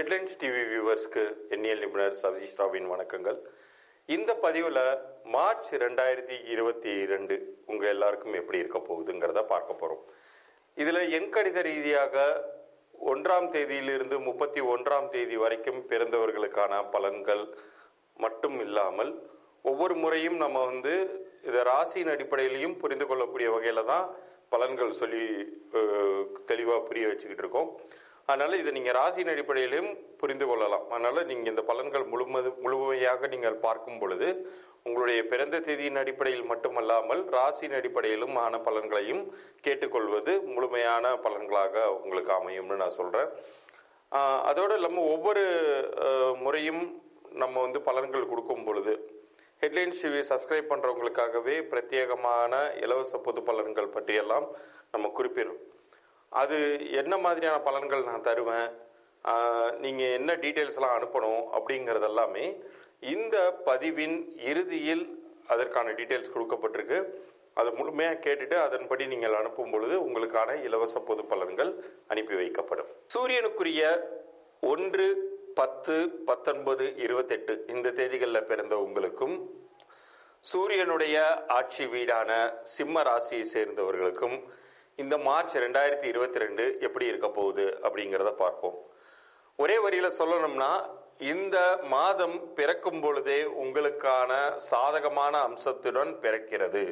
headlines TV வியூவர்ஸ்க்கு எண்ணியல் நிபுணர் சதீஷ் ராவின் வணக்கங்கள் இந்த பதிவில் மார்ச் ரெண்டாயிரத்தி இருபத்தி இரண்டு உங்கள் எல்லாருக்கும் எப்படி இருக்க போகுதுங்கிறத பார்க்க போகிறோம் இதில் எண்கணித ரீதியாக ஒன்றாம் தேதியிலிருந்து முப்பத்தி ஒன்றாம் தேதி வரைக்கும் பிறந்தவர்களுக்கான பலன்கள் மட்டும் இல்லாமல் ஒவ்வொரு முறையும் நம்ம வந்து இதை ராசியின் அடிப்படையிலையும் புரிந்து கொள்ளக்கூடிய வகையில் தான் பலன்கள் சொல்லி தெளிவாக புரிய வச்சுக்கிட்டு இருக்கோம் அதனால் இதை நீங்கள் ராசியின் அடிப்படையிலையும் புரிந்து கொள்ளலாம் அதனால் நீங்கள் இந்த பலன்கள் முழுமது முழுமையாக நீங்கள் பார்க்கும் பொழுது உங்களுடைய பிறந்த தேதியின் அடிப்படையில் மட்டுமல்லாமல் ராசியின் அடிப்படையிலும் ஆன பலன்களையும் கேட்டுக்கொள்வது முழுமையான பலன்களாக உங்களுக்கு அமையும்னு நான் சொல்கிறேன் அதோடு இல்லாமல் ஒவ்வொரு அஹ், முறையும் நம்ம வந்து பலன்கள் கொடுக்கும் பொழுது ஹெட்லைன்ஸ் டிவி சப்ஸ்கிரைப் பண்ணுறவங்களுக்காகவே பிரத்யேகமான இலவச பொது பலன்கள் பற்றியெல்லாம் நம்ம குறிப்பிடுறோம் அது என்ன மாதிரியான பலன்கள் நான் தருவேன் நீங்கள் என்ன டீட்டெயில்ஸ்லாம் அனுப்பணும் அப்படிங்கிறது எல்லாமே இந்த பதிவின் இறுதியில் அதற்கான டீட்டெயில்ஸ் கொடுக்கப்பட்டிருக்கு அதை முழுமையாக கேட்டுட்டு அதன்படி நீங்கள் அனுப்பும் பொழுது உங்களுக்கான இலவச பொது பலன்கள் அனுப்பி வைக்கப்படும் சூரியனுக்குரிய ஒன்று பத்து பத்தொன்பது இருபத்தெட்டு இந்த தேதிகளில் பிறந்த உங்களுக்கும் சூரியனுடைய ஆட்சி வீடான சிம்ம ராசியை சேர்ந்தவர்களுக்கும் இந்த மார்ச் ரெண்டாயிரத்தி இருபத்தி ரெண்டு எப்படி இருக்க போகுது அப்படிங்கிறத பார்ப்போம் ஒரே வரியில சொல்லணும்னா இந்த மாதம் பிறக்கும் பொழுதே உங்களுக்கான சாதகமான அம்சத்துடன் பிறக்கிறது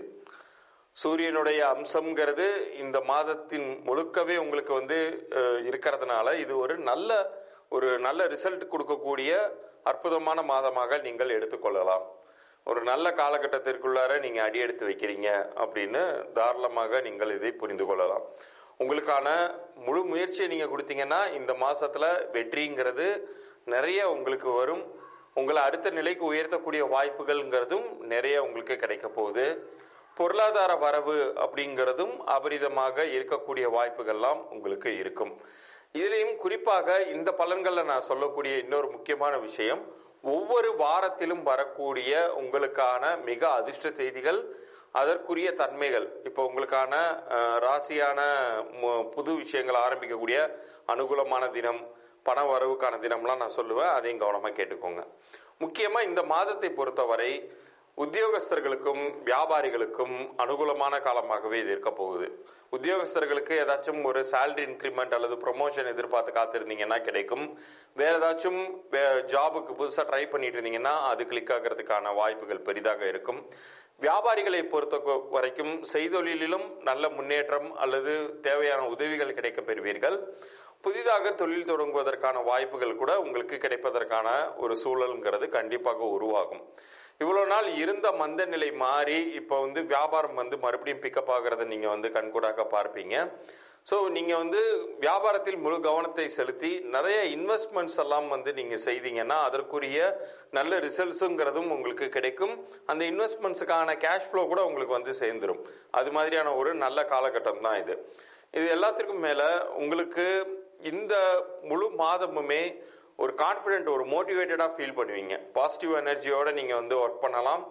சூரியனுடைய அம்சம்ங்கிறது இந்த மாதத்தின் முழுக்கவே உங்களுக்கு வந்து அஹ், இருக்கிறதுனால இது ஒரு நல்ல ஒரு நல்ல ரிசல்ட் கொடுக்கக்கூடிய அற்புதமான மாதமாக நீங்கள் எடுத்துக்கொள்ளலாம் ஒரு நல்ல காலகட்டத்திற்குள்ளார நீங்கள் அடி எடுத்து வைக்கிறீங்க அப்படின்னு தாராளமாக நீங்கள் இதை புரிந்து கொள்ளலாம் உங்களுக்கான முழு முயற்சியை நீங்கள் கொடுத்தீங்கன்னா இந்த மாசத்துல வெற்றிங்கிறது நிறைய உங்களுக்கு வரும் உங்களை அடுத்த நிலைக்கு உயர்த்தக்கூடிய வாய்ப்புகள்ங்கிறதும் நிறைய உங்களுக்கு கிடைக்க போகுது பொருளாதார வரவு அப்படிங்கிறதும் அபரிதமாக இருக்கக்கூடிய வாய்ப்புகள்லாம் உங்களுக்கு இருக்கும் இதுலேயும் குறிப்பாக இந்த பலன்களில் நான் சொல்லக்கூடிய இன்னொரு முக்கியமான விஷயம் ஒவ்வொரு வாரத்திலும் வரக்கூடிய உங்களுக்கான மிக அதிர்ஷ்ட செய்திகள் அதற்குரிய தன்மைகள் இப்போ உங்களுக்கான அஹ், ராசியான மு- புது விஷயங்கள் ஆரம்பிக்கக்கூடிய அனுகூலமான தினம் பண வரவுக்கான தினம்லாம் நான் சொல்லுவேன் அதையும் கவனமாக கேட்டுக்கோங்க முக்கியமாக இந்த மாதத்தை பொறுத்தவரை உத்தியோகஸ்தர்களுக்கும் வியாபாரிகளுக்கும் அனுகூலமான காலமாகவே இது இருக்க போகுது உத்தியோகஸ்தர்களுக்கு ஏதாச்சும் ஒரு salary இன்க்ரிமெண்ட் அல்லது ப்ரொமோஷன் எதிர்பார்த்து காத்திருந்தீங்கன்னா கிடைக்கும் வேற ஏதாச்சும் ஜாபுக்கு புதுசாக ட்ரை பண்ணிட்டு இருந்தீங்கன்னா அது கிளிக் ஆகிறதுக்கான வாய்ப்புகள் பெரிதாக இருக்கும் வியாபாரிகளை பொறுத்த கொ- வரைக்கும் செய்தொழிலிலும் நல்ல முன்னேற்றம் அல்லது தேவையான உதவிகள் கிடைக்க பெறுவீர்கள் புதிதாக தொழில் தொடங்குவதற்கான வாய்ப்புகள் கூட உங்களுக்கு கிடைப்பதற்கான ஒரு சூழல்ங்கிறது கண்டிப்பாக உருவாகும் இவ்வளோ நாள் இருந்த மந்த நிலை மாறி இப்போ வந்து வியாபாரம் வந்து மறுபடியும் பிக்கப் ஆகிறத நீங்கள் வந்து கண்கூடாக பார்ப்பீங்க ஸோ நீங்கள் வந்து வியாபாரத்தில் முழு கவனத்தை செலுத்தி நிறைய இன்வெஸ்ட்மெண்ட்ஸ் எல்லாம் வந்து நீங்கள் செய்தீங்கன்னா அதற்குரிய நல்ல ரிசல்ட்ஸுங்கிறதும் உங்களுக்கு கிடைக்கும் அந்த இன்வெஸ்ட்மெண்ட்ஸுக்கான கேஷ் ஃப்ளோ கூட உங்களுக்கு வந்து சேர்ந்துரும் அது மாதிரியான ஒரு நல்ல காலகட்டம் தான் இது இது எல்லாத்திற்கும் மேலே உங்களுக்கு இந்த முழு மாதமுமே ஒரு கான்ஃபிடென்ட் ஒரு மோட்டிவேட்டடாக ஃபீல் பண்ணுவீங்க பாசிட்டிவ் எனர்ஜியோட நீங்கள் வந்து ஒர்க் பண்ணலாம்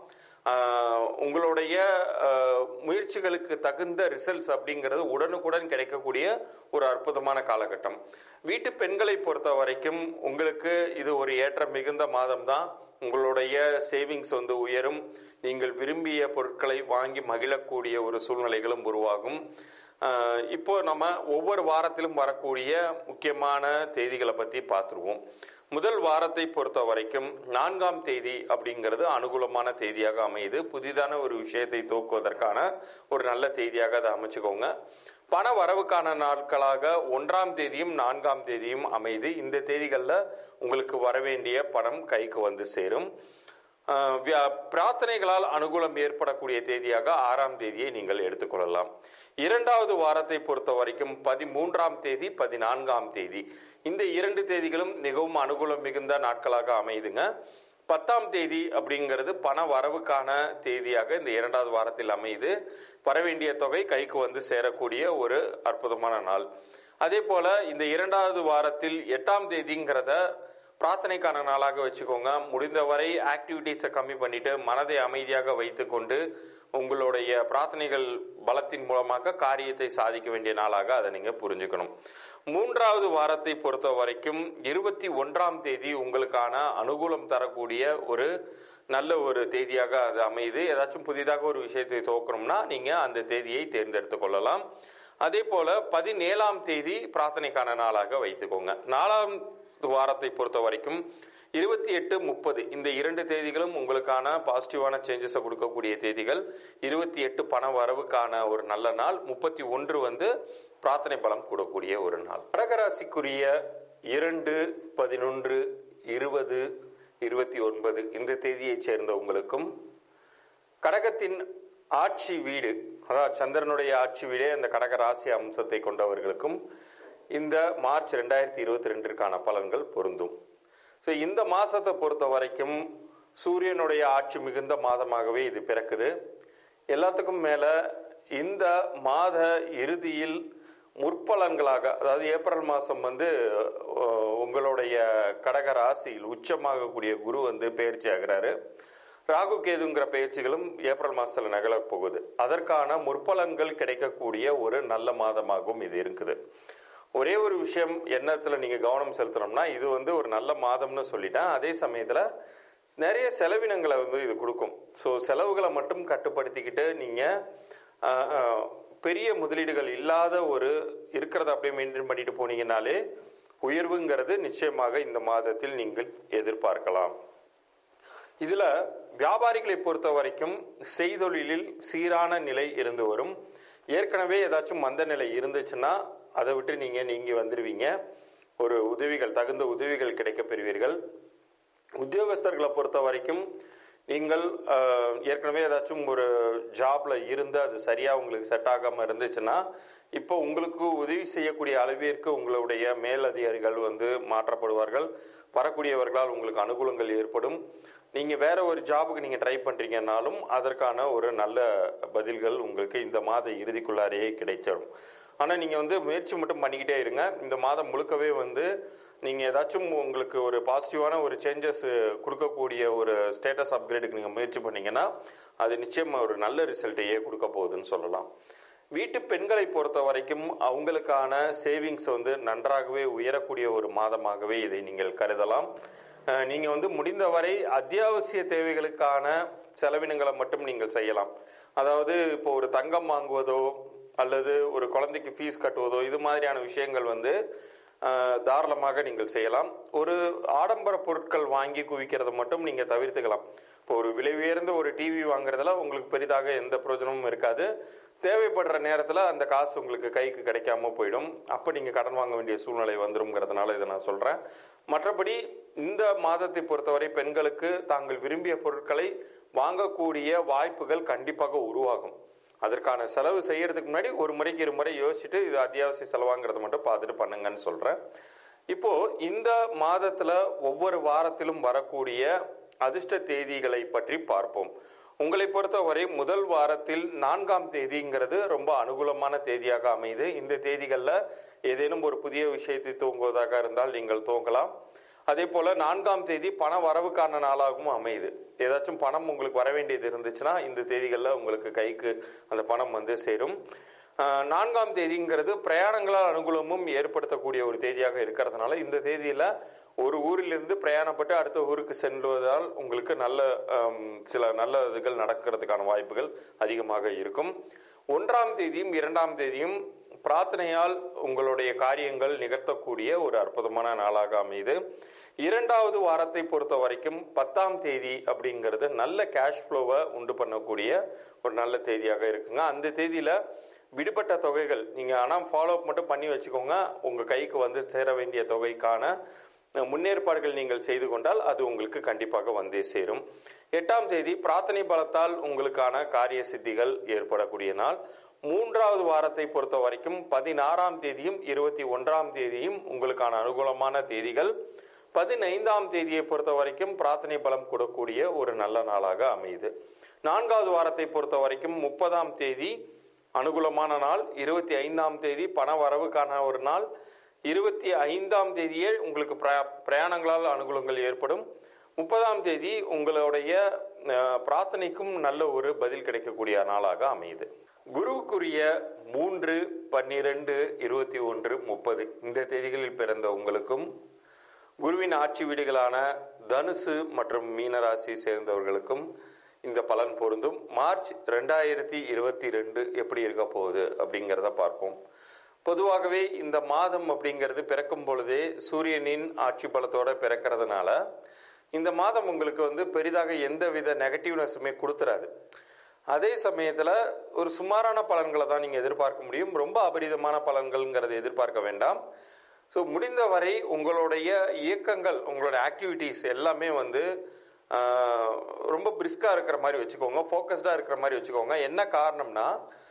ஆஹ் உங்களுடைய ஆஹ் முயற்சிகளுக்கு தகுந்த ரிசல்ட்ஸ் அப்படிங்கிறது உடனுக்குடன் கிடைக்கக்கூடிய ஒரு அற்புதமான காலகட்டம் வீட்டு பெண்களை பொறுத்த வரைக்கும் உங்களுக்கு இது ஒரு ஏற்றம் மிகுந்த மாதம் தான் உங்களுடைய சேவிங்ஸ் வந்து உயரும் நீங்கள் விரும்பிய பொருட்களை வாங்கி மகிழக்கூடிய ஒரு சூழ்நிலைகளும் உருவாகும் ஆஹ் இப்போ நம்ம ஒவ்வொரு வாரத்திலும் வரக்கூடிய முக்கியமான தேதிகளை பற்றி பார்த்துருவோம் முதல் வாரத்தை பொறுத்த வரைக்கும் நான்காம் தேதி அப்படிங்கிறது அனுகூலமான தேதியாக அமையுது புதிதான ஒரு விஷயத்தை துவக்குவதற்கான ஒரு நல்ல தேதியாக அதை அமைச்சுக்கோங்க பண வரவுக்கான நாட்களாக ஒன்றாம் தேதியும் நான்காம் தேதியும் அமையுது இந்த தேதிகளில் உங்களுக்கு வரவேண்டிய பணம் கைக்கு வந்து சேரும் ஆஹ் வியா- பிரார்த்தனைகளால் அனுகூலம் ஏற்படக்கூடிய தேதியாக ஆறாம் தேதியை நீங்கள் எடுத்துக்கொள்ளலாம் இரண்டாவது வாரத்தை பொறுத்த வரைக்கும் பதிமூன்றாம் தேதி பதினான்காம் தேதி இந்த இரண்டு தேதிகளும் மிகவும் அனுகூலம் மிகுந்த நாட்களாக அமையுதுங்க பத்தாம் தேதி அப்படிங்கிறது பண வரவுக்கான தேதியாக இந்த இரண்டாவது வாரத்தில் அமையுது வரவேண்டிய தொகை கைக்கு வந்து சேரக்கூடிய ஒரு அற்புதமான நாள் அதே போல இந்த இரண்டாவது வாரத்தில் எட்டாம் தேதிங்கிறத பிரார்த்தனைக்கான நாளாக வச்சுக்கோங்க முடிந்தவரை ஆக்டிவிட்டீஸை கம்மி பண்ணிட்டு மனதை அமைதியாக வைத்துக்கொண்டு உங்களுடைய பிரார்த்தனைகள் பலத்தின் மூலமாக காரியத்தை சாதிக்க வேண்டிய நாளாக அதை நீங்க புரிஞ்சுக்கணும் மூன்றாவது வாரத்தை பொறுத்த வரைக்கும் இருபத்தி ஒன்றாம் தேதி உங்களுக்கான அனுகூலம் தரக்கூடிய ஒரு நல்ல ஒரு தேதியாக அது அமையுது ஏதாச்சும் புதிதாக ஒரு விஷயத்தை துவக்கணும்னா நீங்க அந்த தேதியை தேர்ந்தெடுத்துக் கொள்ளலாம் அதே போல பதினேழாம் தேதி பிரார்த்தனைக்கான நாளாக வைத்துக்கோங்க நாலாம் வாரத்தை பொறுத்த வரைக்கும் இருபத்தி எட்டு முப்பது இந்த இரண்டு தேதிகளும் உங்களுக்கான பாசிட்டிவான சேஞ்சஸை கொடுக்கக்கூடிய தேதிகள் இருபத்தி எட்டு பண வரவுக்கான ஒரு நல்ல நாள் முப்பத்தி ஒன்று வந்து பிரார்த்தனை பலம் கூடக்கூடிய ஒரு நாள் கடகராசிக்குரிய இரண்டு பதினொன்று இருபது இருபத்தி ஒன்பது இந்த தேதியைச் சேர்ந்த உங்களுக்கும் கடகத்தின் ஆட்சி வீடு அதாவது சந்திரனுடைய ஆட்சி வீடே அந்த கடக ராசி அம்சத்தை கொண்டவர்களுக்கும் இந்த மார்ச் ரெண்டாயிரத்தி இருபத்தி ரெண்டிற்கான பலன்கள் பொருந்தும் ஸோ இந்த மாசத்தை பொறுத்த வரைக்கும் சூரியனுடைய ஆட்சி மிகுந்த மாதமாகவே இது பிறக்குது எல்லாத்துக்கும் மேல இந்த மாத இறுதியில் முற்பலன்களாக அதாவது ஏப்ரல் மாதம் வந்து அஹ், உங்களுடைய கடக ராசியில் உச்சமாகக்கூடிய குரு வந்து பயிற்சி ஆகிறாரு ராகு கேதுங்கிற பயிற்சிகளும் ஏப்ரல் மாசத்துல நிகழப் போகுது அதற்கான முற்பலன்கள் கிடைக்கக்கூடிய ஒரு நல்ல மாதமாகவும் இது இருக்குது ஒரே ஒரு விஷயம் எண்ணத்துல நீங்க கவனம் செலுத்தணும்னா இது வந்து ஒரு நல்ல மாதம்னு சொல்லிட்டேன் அதே சமயத்துல நிறைய செலவினங்களை வந்து இது கொடுக்கும் ஸோ செலவுகளை மட்டும் கட்டுப்படுத்திக்கிட்டு நீங்க ஆஹ், ஆஹ், பெரிய முதலீடுகள் இல்லாத ஒரு இருக்கிறத அப்படியே மெயின்டைன் பண்ணிட்டு போனீங்கனாலே உயர்வுங்கிறது நிச்சயமாக இந்த மாதத்தில் நீங்கள் எதிர்பார்க்கலாம் இதுல வியாபாரிகளை பொறுத்த வரைக்கும் செய்தொழிலில் சீரான நிலை இருந்து வரும் ஏற்கனவே ஏதாச்சும் மந்த நிலை இருந்துச்சுன்னா அதை விட்டு நீங்க நீங்கி வந்துடுவீங்க ஒரு உதவிகள் தகுந்த உதவிகள் கிடைக்கப் பெறுவீர்கள் உத்தியோகஸ்தர்களை பொறுத்த வரைக்கும் நீங்கள் அஹ், ஏற்கனவே ஏதாச்சும் ஒரு ஜாப்ல இருந்து அது சரியா உங்களுக்கு செட் ஆகாம இருந்துச்சுன்னா இப்போ உங்களுக்கு உதவி செய்யக்கூடிய அளவிற்கு உங்களுடைய மேலதிகாரிகள் வந்து மாற்றப்படுவார்கள் வரக்கூடியவர்களால் உங்களுக்கு அனுகூலங்கள் ஏற்படும் நீங்க வேற ஒரு ஜாபுக்கு நீங்க ட்ரை பண்றீங்கன்னாலும் அதற்கான ஒரு நல்ல பதில்கள் உங்களுக்கு இந்த மாத இறுதிக்குள்ளாரையே கிடைச்சிடும் ஆனா நீங்க வந்து முயற்சி மட்டும் பண்ணிக்கிட்டே இருங்க இந்த மாதம் முழுக்கவே வந்து நீங்க ஏதாச்சும் உங்களுக்கு ஒரு பாசிட்டிவான ஒரு சேஞ்சஸ் கொடுக்கக்கூடிய ஒரு ஸ்டேட்டஸ் அப்கிரேடுக்கு நீங்க முயற்சி பண்ணீங்கன்னா அது நிச்சயமா ஒரு நல்ல ரிசல்ட்டையே கொடுக்க போகுதுன்னு சொல்லலாம் வீட்டு பெண்களை பொறுத்த வரைக்கும் அவங்களுக்கான சேவிங்ஸ் வந்து நன்றாகவே உயரக்கூடிய ஒரு மாதமாகவே இதை நீங்கள் கருதலாம் அஹ் நீங்க வந்து முடிந்தவரை அத்தியாவசிய தேவைகளுக்கான செலவினங்களை மட்டும் நீங்கள் செய்யலாம் அதாவது இப்போ ஒரு தங்கம் வாங்குவதோ அல்லது ஒரு குழந்தைக்கு ஃபீஸ் கட்டுவதோ இது மாதிரியான விஷயங்கள் வந்து அஹ், தாராளமாக நீங்கள் செய்யலாம் ஒரு ஆடம்பர பொருட்கள் வாங்கி குவிக்கிறத மட்டும் நீங்க தவிர்த்துக்கலாம் இப்போ ஒரு விலை உயர்ந்த ஒரு டிவி வாங்குறதுல உங்களுக்கு பெரிதாக எந்த பிரயோஜனமும் இருக்காது தேவைப்படுற நேரத்துல அந்த காசு உங்களுக்கு கைக்கு கிடைக்காம போயிடும் அப்ப நீங்க கடன் வாங்க வேண்டிய சூழ்நிலை வந்துருங்கிறதுனால இதை நான் சொல்றேன் மற்றபடி இந்த மாதத்தை பொறுத்தவரை பெண்களுக்கு தாங்கள் விரும்பிய பொருட்களை வாங்கக்கூடிய வாய்ப்புகள் கண்டிப்பாக உருவாகும் அதற்கான செலவு செய்யறதுக்கு முன்னாடி ஒரு முறைக்கு இரு முறை யோசிச்சுட்டு இது அத்தியாவசிய செலவாங்கிறத மட்டும் பார்த்துட்டு பண்ணுங்கன்னு சொல்றேன் இப்போ இந்த மாதத்துல ஒவ்வொரு வாரத்திலும் வரக்கூடிய அதிர்ஷ்ட தேதிகளை பற்றி பார்ப்போம் உங்களை பொறுத்தவரை முதல் வாரத்தில் நான்காம் தேதிங்கிறது ரொம்ப அனுகூலமான தேதியாக அமையுது இந்த தேதிகள்ல ஏதேனும் ஒரு புதிய விஷயத்தை துவங்குவதாக இருந்தால் நீங்கள் துவங்கலாம் அதே போல நான்காம் தேதி பண வரவுக்கான நாளாகவும் அமையுது ஏதாச்சும் பணம் உங்களுக்கு வர வேண்டியது இருந்துச்சுன்னா இந்த தேதிகளில் உங்களுக்கு கைக்கு அந்த பணம் வந்து சேரும் ஆஹ் நான்காம் தேதிங்கிறது பிரயாணங்களால் அனுகூலமும் ஏற்படுத்தக்கூடிய ஒரு தேதியாக இருக்கிறதுனால இந்த தேதியில ஒரு ஊரிலிருந்து பிரயாணப்பட்டு அடுத்த ஊருக்கு செல்வதால் உங்களுக்கு நல்ல ஆம், சில நல்ல இதுகள் நடக்கிறதுக்கான வாய்ப்புகள் அதிகமாக இருக்கும் ஒன்றாம் தேதியும் இரண்டாம் தேதியும் பிரார்த்தனையால் உங்களுடைய காரியங்கள் நிகழ்த்தக்கூடிய ஒரு அற்புதமான நாளாக அமையுது இரண்டாவது வாரத்தை பொறுத்த வரைக்கும் பத்தாம் தேதி அப்படிங்கிறது நல்ல கேஷ் ஃப்ளோவை உண்டு பண்ணக்கூடிய ஒரு நல்ல தேதியாக இருக்குங்க அந்த தேதியில விடுபட்ட தொகைகள் நீங்க ஆனா ஃபாலோ அப் மட்டும் பண்ணி வச்சுக்கோங்க உங்க கைக்கு வந்து சேர வேண்டிய தொகைக்கான அஹ், முன்னேற்பாடுகள் நீங்கள் செய்து கொண்டால் அது உங்களுக்கு கண்டிப்பாக வந்தே சேரும் எட்டாம் தேதி பிரார்த்தனை பலத்தால் உங்களுக்கான காரிய சித்திகள் ஏற்படக்கூடிய நாள் மூன்றாவது வாரத்தை பொறுத்த வரைக்கும் பதினாறாம் தேதியும் இருபத்தி ஒன்றாம் தேதியும் உங்களுக்கான அனுகூலமான தேதிகள் பதினைந்தாம் தேதியை பொறுத்த வரைக்கும் பிரார்த்தனை பலம் கொடுக்கக்கூடிய ஒரு நல்ல நாளாக அமையுது நான்காவது வாரத்தை பொறுத்த வரைக்கும் முப்பதாம் தேதி அனுகூலமான நாள் இருபத்தி ஐந்தாம் தேதி பண வரவுக்கான ஒரு நாள் இருபத்தி ஐந்தாம் தேதியே உங்களுக்கு பிரயா- பிரயாணங்களால் அனுகூலங்கள் ஏற்படும் முப்பதாம் தேதி உங்களுடைய அஹ், பிரார்த்தனைக்கும் நல்ல ஒரு பதில் கிடைக்கக்கூடிய நாளாக அமையுது குருவுக்குரிய மூன்று பன்னிரெண்டு இருபத்தி ஒன்று முப்பது இந்த தேதிகளில் பிறந்த உங்களுக்கும் குருவின் ஆட்சி வீடுகளான தனுசு மற்றும் மீனராசி சேர்ந்தவர்களுக்கும் இந்த பலன் பொருந்தும் மார்ச் ரெண்டாயிரத்தி இருபத்தி ரெண்டு எப்படி இருக்க போகுது அப்படிங்கிறத பார்ப்போம் பொதுவாகவே இந்த மாதம் அப்படிங்கிறது பிறக்கும் பொழுதே சூரியனின் ஆட்சி பலத்தோட பிறக்கிறதுனால இந்த மாதம் உங்களுக்கு வந்து பெரிதாக எந்தவித நெகட்டிவ்னஸுமே கொடுத்துறாது அதே சமயத்தில் ஒரு சுமாரான பலன்களை தான் நீங்கள் எதிர்பார்க்க முடியும் ரொம்ப அபரிதமான பலன்கள்ங்கிறத எதிர்பார்க்க வேண்டாம் ஸோ முடிந்தவரை உங்களுடைய இயக்கங்கள் உங்களோட ஆக்டிவிட்டீஸ் எல்லாமே வந்து ஆஹ், ரொம்ப பிரிஸ்காக இருக்கிற மாதிரி வச்சுக்கோங்க ஃபோக்கஸ்டாக இருக்கிற மாதிரி வச்சுக்கோங்க என்ன காரணம்னா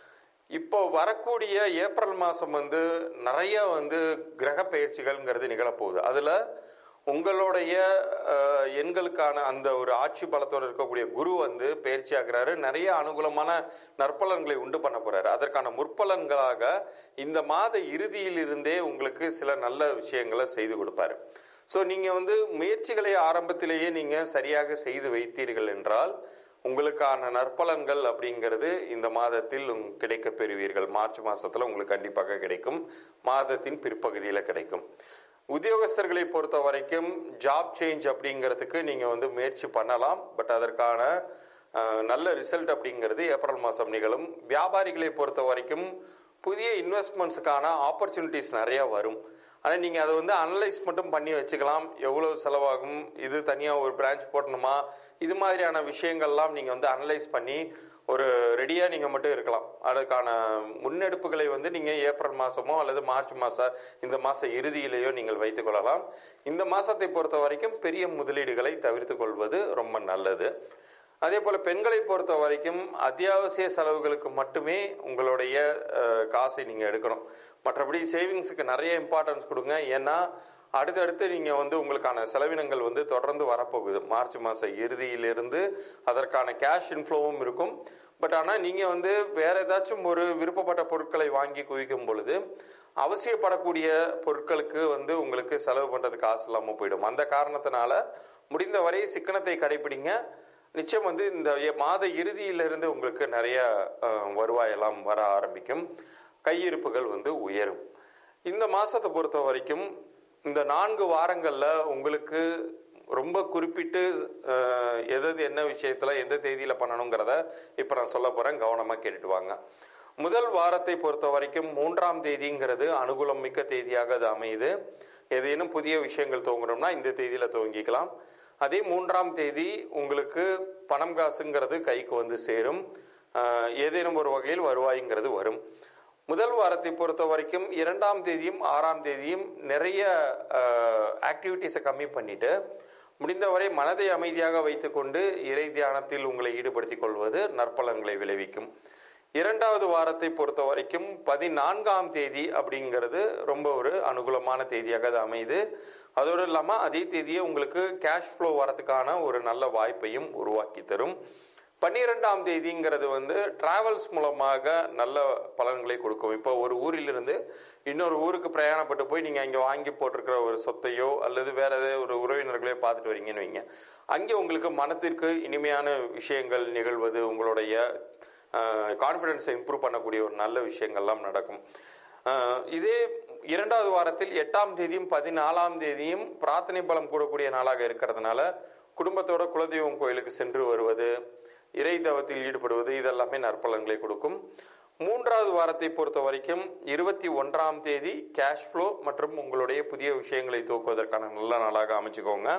இப்போ வரக்கூடிய ஏப்ரல் மாதம் வந்து நிறைய வந்து கிரக பயிற்சிகள்ங்கிறது நிகழப்போகுது அதில் உங்களுடைய அஹ், எண்களுக்கான அந்த ஒரு ஆட்சி பலத்தோடு இருக்கக்கூடிய குரு வந்து பயிற்சி ஆகிறாரு நிறைய அனுகூலமான நற்பலன்களை உண்டு பண்ண போறாரு அதற்கான முற்பலன்களாக இந்த மாத இறுதியில் இருந்தே உங்களுக்கு சில நல்ல விஷயங்களை செய்து கொடுப்பாரு ஸோ நீங்க வந்து முயற்சிகளை ஆரம்பத்திலேயே நீங்க சரியாக செய்து வைத்தீர்கள் என்றால் உங்களுக்கான நற்பலன்கள் அப்படிங்கிறது இந்த மாதத்தில் உங்- கிடைக்கப் பெறுவீர்கள் மார்ச் மாசத்துல உங்களுக்கு கண்டிப்பாக கிடைக்கும் மாதத்தின் பிற்பகுதியில் கிடைக்கும் உத்தியோகஸ்தர்களை பொறுத்த வரைக்கும் ஜாப் சேஞ்ச் அப்படிங்கிறதுக்கு நீங்க வந்து முயற்சி பண்ணலாம் பட் அதற்கான அஹ், நல்ல ரிசல்ட் அப்படிங்கிறது ஏப்ரல் மாதம் நிகழும் வியாபாரிகளை பொறுத்த வரைக்கும் புதிய இன்வெஸ்ட்மெண்ட்ஸுக்கான ஆப்பர்ச்சுனிட்டிஸ் நிறைய வரும் ஆனால் நீங்கள் அதை வந்து அனலைஸ் மட்டும் பண்ணி வச்சுக்கலாம் எவ்வளோ செலவாகும் இது தனியாக ஒரு பிரான்ச் போடணுமா இது மாதிரியான விஷயங்கள்லாம் நீங்கள் வந்து அனலைஸ் பண்ணி ஒரு ரெடியாக நீங்கள் மட்டும் இருக்கலாம் அதுக்கான முன்னெடுப்புகளை வந்து நீங்கள் ஏப்ரல் மாதமோ அல்லது மார்ச் மாதம் இந்த மாத இறுதியிலேயோ நீங்கள் வைத்துக் கொள்ளலாம் இந்த மாதத்தை பொறுத்த வரைக்கும் பெரிய முதலீடுகளை தவிர்த்து கொள்வது ரொம்ப நல்லது அதே போல் பெண்களை பொறுத்த வரைக்கும் அத்தியாவசிய செலவுகளுக்கு மட்டுமே உங்களுடைய அஹ், காசை நீங்கள் எடுக்கணும் மற்றபடி சேவிங்ஸுக்கு நிறைய இம்பார்ட்டன்ஸ் கொடுங்க ஏன்னா அடுத்தடுத்து நீங்கள் வந்து உங்களுக்கான செலவினங்கள் வந்து தொடர்ந்து வரப்போகுது மார்ச் மாத இறுதியிலிருந்து அதற்கான கேஷ் இன்ஃப்ளோவும் இருக்கும் பட் ஆனால் நீங்கள் வந்து வேற ஏதாச்சும் ஒரு விருப்பப்பட்ட பொருட்களை வாங்கி குவிக்கும் பொழுது அவசியப்படக்கூடிய பொருட்களுக்கு வந்து உங்களுக்கு செலவு பண்ணுறதுக்கு காசு இல்லாமல் போயிடும் அந்த காரணத்தினால முடிந்தவரை சிக்கனத்தை கடைபிடிங்க நிச்சயம் வந்து இந்த எ- மாத இறுதியிலிருந்து உங்களுக்கு நிறைய அஹ், வருவாயெல்லாம் வர ஆரம்பிக்கும் கையிருப்புகள் வந்து உயரும் இந்த மாசத்தை பொறுத்த வரைக்கும் இந்த நான்கு வாரங்கள்ல உங்களுக்கு ரொம்ப குறிப்பிட்டு அஹ், எது எது என்ன விஷயத்துல எந்த தேதியில பண்ணணுங்கிறத இப்ப நான் சொல்ல போறேன் கவனமா கேட்டுட்டு வாங்க முதல் வாரத்தை பொறுத்த வரைக்கும் மூன்றாம் தேதிங்கிறது அனுகூலம் மிக்க தேதியாக அது அமையுது ஏதேனும் புதிய விஷயங்கள் துவங்கணும்னா இந்த தேதியில துவங்கிக்கலாம் அதே மூன்றாம் தேதி உங்களுக்கு பணம் காசுங்கிறது கைக்கு வந்து சேரும் ஆஹ் ஏதேனும் ஒரு வகையில் வருவாய்ங்கிறது வரும் முதல் வாரத்தை பொறுத்த வரைக்கும் இரண்டாம் தேதியும் ஆறாம் தேதியும் நிறைய ஆக்டிவிட்டீஸை கம்மி பண்ணிட்டு முடிந்தவரை மனதை அமைதியாக வைத்துக்கொண்டு இறை தியானத்தில் உங்களை ஈடுபடுத்திக் கொள்வது நற்பலன்களை விளைவிக்கும் இரண்டாவது வாரத்தை பொறுத்த வரைக்கும் பதினான்காம் தேதி அப்படிங்கிறது ரொம்ப ஒரு அனுகூலமான தேதியாக அது அமையுது அதோடு இல்லாமல் அதே தேதியே உங்களுக்கு கேஷ் ஃப்ளோ வரதுக்கான ஒரு நல்ல வாய்ப்பையும் உருவாக்கி தரும் பன்னிரெண்டாம் தேதிங்கிறது வந்து டிராவல்ஸ் மூலமாக நல்ல பலன்களை கொடுக்கும் இப்போ ஒரு ஊரிலிருந்து இன்னொரு ஊருக்கு பிரயாணப்பட்டு போய் நீங்கள் அங்கே வாங்கி போட்டிருக்கிற ஒரு சொத்தையோ அல்லது வேற ஏதாவது ஒரு உறவினர்களையோ பார்த்துட்டு வரீங்கன்னு வைங்க அங்கே உங்களுக்கு மனத்திற்கு இனிமையான விஷயங்கள் நிகழ்வது உங்களுடைய கான்ஃபிடென்ஸை இம்ப்ரூவ் பண்ணக்கூடிய ஒரு நல்ல விஷயங்கள்லாம் நடக்கும் ஆஹ் இதே இரண்டாவது வாரத்தில் எட்டாம் தேதியும் பதினாலாம் தேதியும் பிரார்த்தனை பலம் கூடக்கூடிய நாளாக இருக்கிறதுனால குடும்பத்தோட குலதெய்வம் கோயிலுக்கு சென்று வருவது இறை தவத்தில் ஈடுபடுவது இதெல்லாமே நற்பலன்களை கொடுக்கும் மூன்றாவது வாரத்தை பொறுத்த வரைக்கும் இருபத்தி ஒன்றாம் தேதி கேஷ் ஃப்ளோ மற்றும் உங்களுடைய புதிய விஷயங்களை தூக்குவதற்கான நல்ல நாளாக அமைச்சுக்கோங்க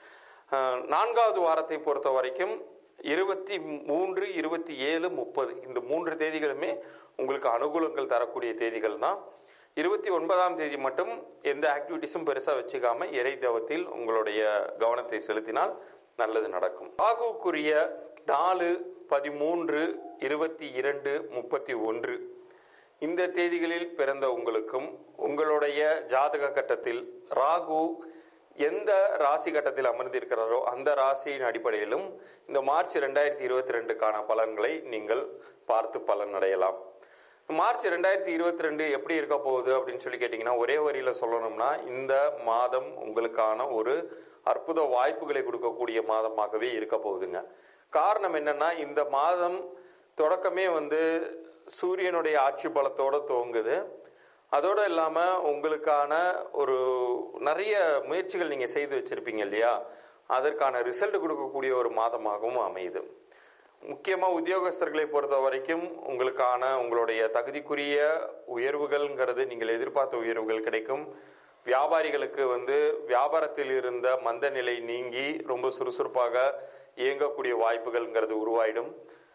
ஆஹ் நான்காவது வாரத்தை பொறுத்த வரைக்கும் இருபத்தி மூன்று இருபத்தி ஏழு முப்பது இந்த மூன்று தேதிகளுமே உங்களுக்கு அனுகூலங்கள் தரக்கூடிய தேதிகள் தான் இருபத்தி ஒன்பதாம் தேதி மட்டும் எந்த ஆக்டிவிட்டிஸும் பெருசாக வச்சுக்காம இறை தவத்தில் உங்களுடைய கவனத்தை செலுத்தினால் நல்லது நடக்கும் ராகுக்குரிய நாலு பதிமூன்று இருபத்தி இரண்டு முப்பத்தி ஒன்று இந்த தேதிகளில் பிறந்த உங்களுக்கும் உங்களுடைய ஜாதக கட்டத்தில் ராகு எந்த ராசி கட்டத்தில் அமர்ந்திருக்கிறாரோ அந்த ராசியின் அடிப்படையிலும் இந்த மார்ச் ரெண்டாயிரத்தி இருபத்தி ரெண்டுக்கான பலன்களை நீங்கள் பார்த்து பலன் அடையலாம் மார்ச் ரெண்டாயிரத்தி இருபத்தி ரெண்டு எப்படி இருக்க போகுது அப்படின்னு சொல்லி கேட்டிங்கன்னா ஒரே வரியில சொல்லணும்னா இந்த மாதம் உங்களுக்கான ஒரு அற்புத வாய்ப்புகளை கொடுக்கக்கூடிய மாதமாகவே இருக்க போகுதுங்க காரணம் என்னன்னா இந்த மாதம் தொடக்கமே வந்து சூரியனுடைய ஆட்சி பலத்தோட துவங்குது அதோட இல்லாம உங்களுக்கான ஒரு நிறைய முயற்சிகள் நீங்க செய்து வச்சிருப்பீங்க இல்லையா அதற்கான ரிசல்ட் கொடுக்கக்கூடிய ஒரு மாதமாகவும் அமையுது முக்கியமா உத்தியோகஸ்தர்களை பொறுத்த வரைக்கும் உங்களுக்கான உங்களுடைய தகுதிக்குரிய உயர்வுகள்ங்கிறது நீங்கள் எதிர்பார்த்த உயர்வுகள் கிடைக்கும் வியாபாரிகளுக்கு வந்து வியாபாரத்தில் இருந்த மந்த நிலை நீங்கி ரொம்ப சுறுசுறுப்பாக இயங்கக்கூடிய வாய்ப்புகள்ங்கிறது உருவாயிடும்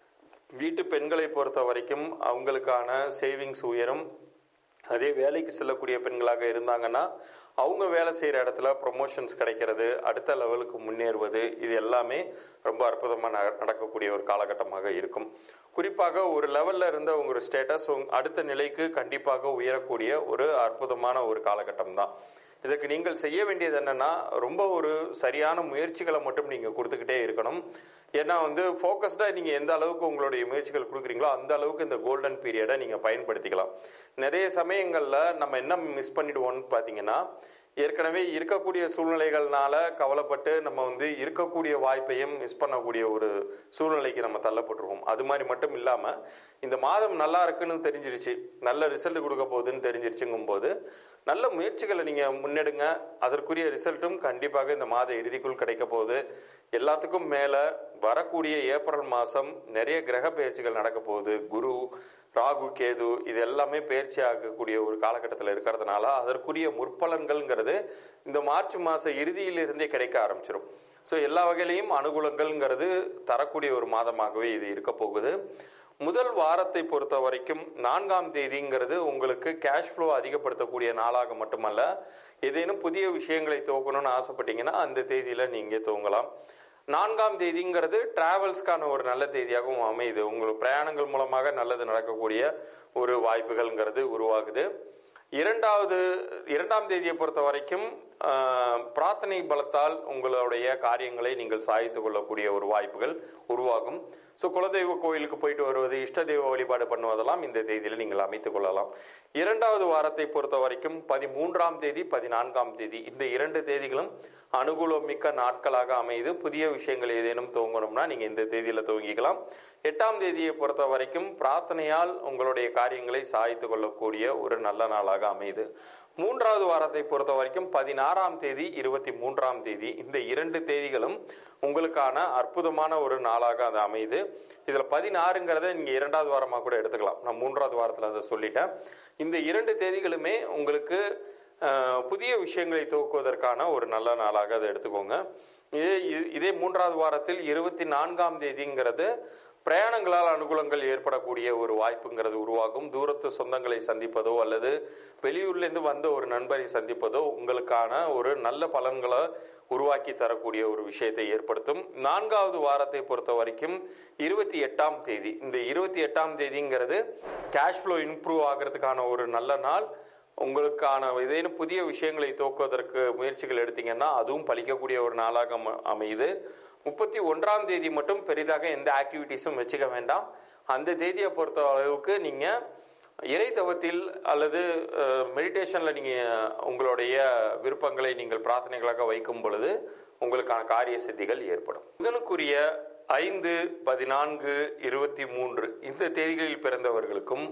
வீட்டு பெண்களை பொறுத்த வரைக்கும் அவங்களுக்கான சேவிங்ஸ் உயரும் அதே வேலைக்கு செல்லக்கூடிய பெண்களாக இருந்தாங்கன்னா அவங்க வேலை செய்கிற இடத்துல ப்ரொமோஷன்ஸ் கிடைக்கிறது அடுத்த லெவலுக்கு முன்னேறுவது இது எல்லாமே ரொம்ப அற்புதமாக ந- நடக்கக்கூடிய ஒரு காலகட்டமாக இருக்கும் குறிப்பாக ஒரு லெவல்ல இருந்த உங்களோட ஸ்டேட்டஸ் அடுத்த நிலைக்கு கண்டிப்பாக உயரக்கூடிய ஒரு அற்புதமான ஒரு காலகட்டம் தான் இதுக்கு நீங்கள் செய்ய வேண்டியது என்னன்னா ரொம்ப ஒரு சரியான முயற்சிகளை மட்டும் நீங்க கொடுத்துக்கிட்டே இருக்கணும் ஏன்னா வந்து ஃபோக்கஸ்டா நீங்க எந்த அளவுக்கு உங்களுடைய முயற்சிகள் கொடுக்குறீங்களோ அந்த அளவுக்கு இந்த கோல்டன் பீரியடை நீங்க பயன்படுத்திக்கலாம் நிறைய சமயங்கள்ல நம்ம என்ன மிஸ் பண்ணிடுவோம்னு பாத்தீங்கன்னா ஏற்கனவே இருக்கக்கூடிய சூழ்நிலைகள்னால கவலைப்பட்டு நம்ம வந்து இருக்கக்கூடிய வாய்ப்பையும் மிஸ் பண்ணக்கூடிய ஒரு சூழ்நிலைக்கு நம்ம தள்ளப்பட்டுருவோம் அது மாதிரி மட்டும் இல்லாம இந்த மாதம் நல்லா இருக்குன்னு தெரிஞ்சிருச்சு நல்ல ரிசல்ட் கொடுக்க போகுதுன்னு தெரிஞ்சிருச்சுங்கும் போது நல்ல முயற்சிகளை நீங்க முன்னெடுங்க அதற்குரிய ரிசல்ட்டும் கண்டிப்பாக இந்த மாத இறுதிக்குள் கிடைக்க போகுது எல்லாத்துக்கும் மேல வரக்கூடிய ஏப்ரல் மாசம் நிறைய கிரக பயிற்சிகள் நடக்க போகுது குரு ராகு கேது இது எல்லாமே பயிற்சி ஆகக்கூடிய ஒரு காலகட்டத்தில் இருக்கிறதுனால அதற்குரிய முற்பலன்கள்ங்கிறது இந்த மார்ச் மாச இறுதியிலிருந்தே கிடைக்க ஆரம்பிச்சிடும் ஸோ எல்லா வகையிலையும் அனுகூலங்கள்ங்கிறது தரக்கூடிய ஒரு மாதமாகவே இது இருக்க போகுது முதல் வாரத்தை பொறுத்த வரைக்கும் நான்காம் தேதிங்கிறது உங்களுக்கு கேஷ் ஃப்ளோ அதிகப்படுத்தக்கூடிய நாளாக மட்டுமல்ல ஏதேனும் புதிய விஷயங்களை துவக்கணும்னு ஆசைப்பட்டீங்கன்னா அந்த தேதியில நீங்க துவங்கலாம் நான்காம் தேதிங்கிறது டிராவல்ஸ்க்கான ஒரு நல்ல தேதியாகவும் அமையுது உங்கள் பிரயாணங்கள் மூலமாக நல்லது நடக்கக்கூடிய ஒரு வாய்ப்புகள்ங்கிறது உருவாகுது இரண்டாவது இரண்டாம் தேதியை பொறுத்த வரைக்கும் ஆஹ், பிரார்த்தனை பலத்தால் உங்களுடைய காரியங்களை நீங்கள் சாதித்துக் கொள்ளக்கூடிய ஒரு வாய்ப்புகள் உருவாகும் ஸோ குலதெய்வ கோயிலுக்கு போயிட்டு வருவது இஷ்ட தெய்வ வழிபாடு பண்ணுவதெல்லாம் இந்த தேதியில நீங்கள் அமைத்துக் கொள்ளலாம் இரண்டாவது வாரத்தை பொறுத்த வரைக்கும் பதிமூன்றாம் தேதி பதினான்காம் தேதி இந்த இரண்டு தேதிகளும் அனுகூலம் மிக்க நாட்களாக அமையுது புதிய விஷயங்கள் ஏதேனும் துவங்கணும்னா நீங்க இந்த தேதியில துவங்கிக்கலாம் எட்டாம் தேதியை பொறுத்த வரைக்கும் பிரார்த்தனையால் உங்களுடைய காரியங்களை சாதித்துக் கொள்ளக்கூடிய ஒரு நல்ல நாளாக அமையுது மூன்றாவது வாரத்தை பொறுத்த வரைக்கும் பதினாறாம் தேதி இருபத்தி மூன்றாம் தேதி இந்த இரண்டு தேதிகளும் உங்களுக்கான அற்புதமான ஒரு நாளாக அது அமையுது இதுல பதினாறுங்கிறத நீங்க இரண்டாவது வாரமா கூட எடுத்துக்கலாம் நான் மூன்றாவது வாரத்துல அதை சொல்லிட்டேன் இந்த இரண்டு தேதிகளுமே உங்களுக்கு அஹ், புதிய விஷயங்களை துவக்குவதற்கான ஒரு நல்ல நாளாக அதை எடுத்துக்கோங்க இதே இ- இதே மூன்றாவது வாரத்தில் இருபத்தி நான்காம் தேதிங்கிறது பிரயாணங்களால் அனுகூலங்கள் ஏற்படக்கூடிய ஒரு வாய்ப்புங்கிறது உருவாகும் தூரத்து சொந்தங்களை சந்திப்பதோ அல்லது வெளியூர்லேருந்து வந்த ஒரு நண்பரை சந்திப்பதோ உங்களுக்கான ஒரு நல்ல பலன்களை உருவாக்கி தரக்கூடிய ஒரு விஷயத்தை ஏற்படுத்தும் நான்காவது வாரத்தை பொறுத்த வரைக்கும் இருபத்தி எட்டாம் தேதி இந்த இருபத்தி எட்டாம் தேதிங்கிறது கேஷ் ஃப்ளோ இம்ப்ரூவ் ஆகிறதுக்கான ஒரு நல்ல நாள் உங்களுக்கான ஏதேனும் புதிய விஷயங்களை துவக்குவதற்கு முயற்சிகள் எடுத்தீங்கன்னா அதுவும் பலிக்கக்கூடிய ஒரு நாளாக அம- அமையுது முப்பத்தி ஒன்றாம் தேதி மட்டும் பெரிதாக எந்த ஆக்டிவிட்டீஸும் வச்சுக்க வேண்டாம் அந்த தேதியை பொறுத்த அளவுக்கு நீங்க இறை தவத்தில் அல்லது மெடிடேஷன்ல நீங்க உங்களுடைய விருப்பங்களை நீங்கள் பிரார்த்தனைகளாக வைக்கும் பொழுது உங்களுக்கான காரிய சித்திகள் ஏற்படும் இதனுக்குரிய ஐந்து பதினான்கு இருபத்தி மூன்று இந்த தேதிகளில் பிறந்தவர்களுக்கும்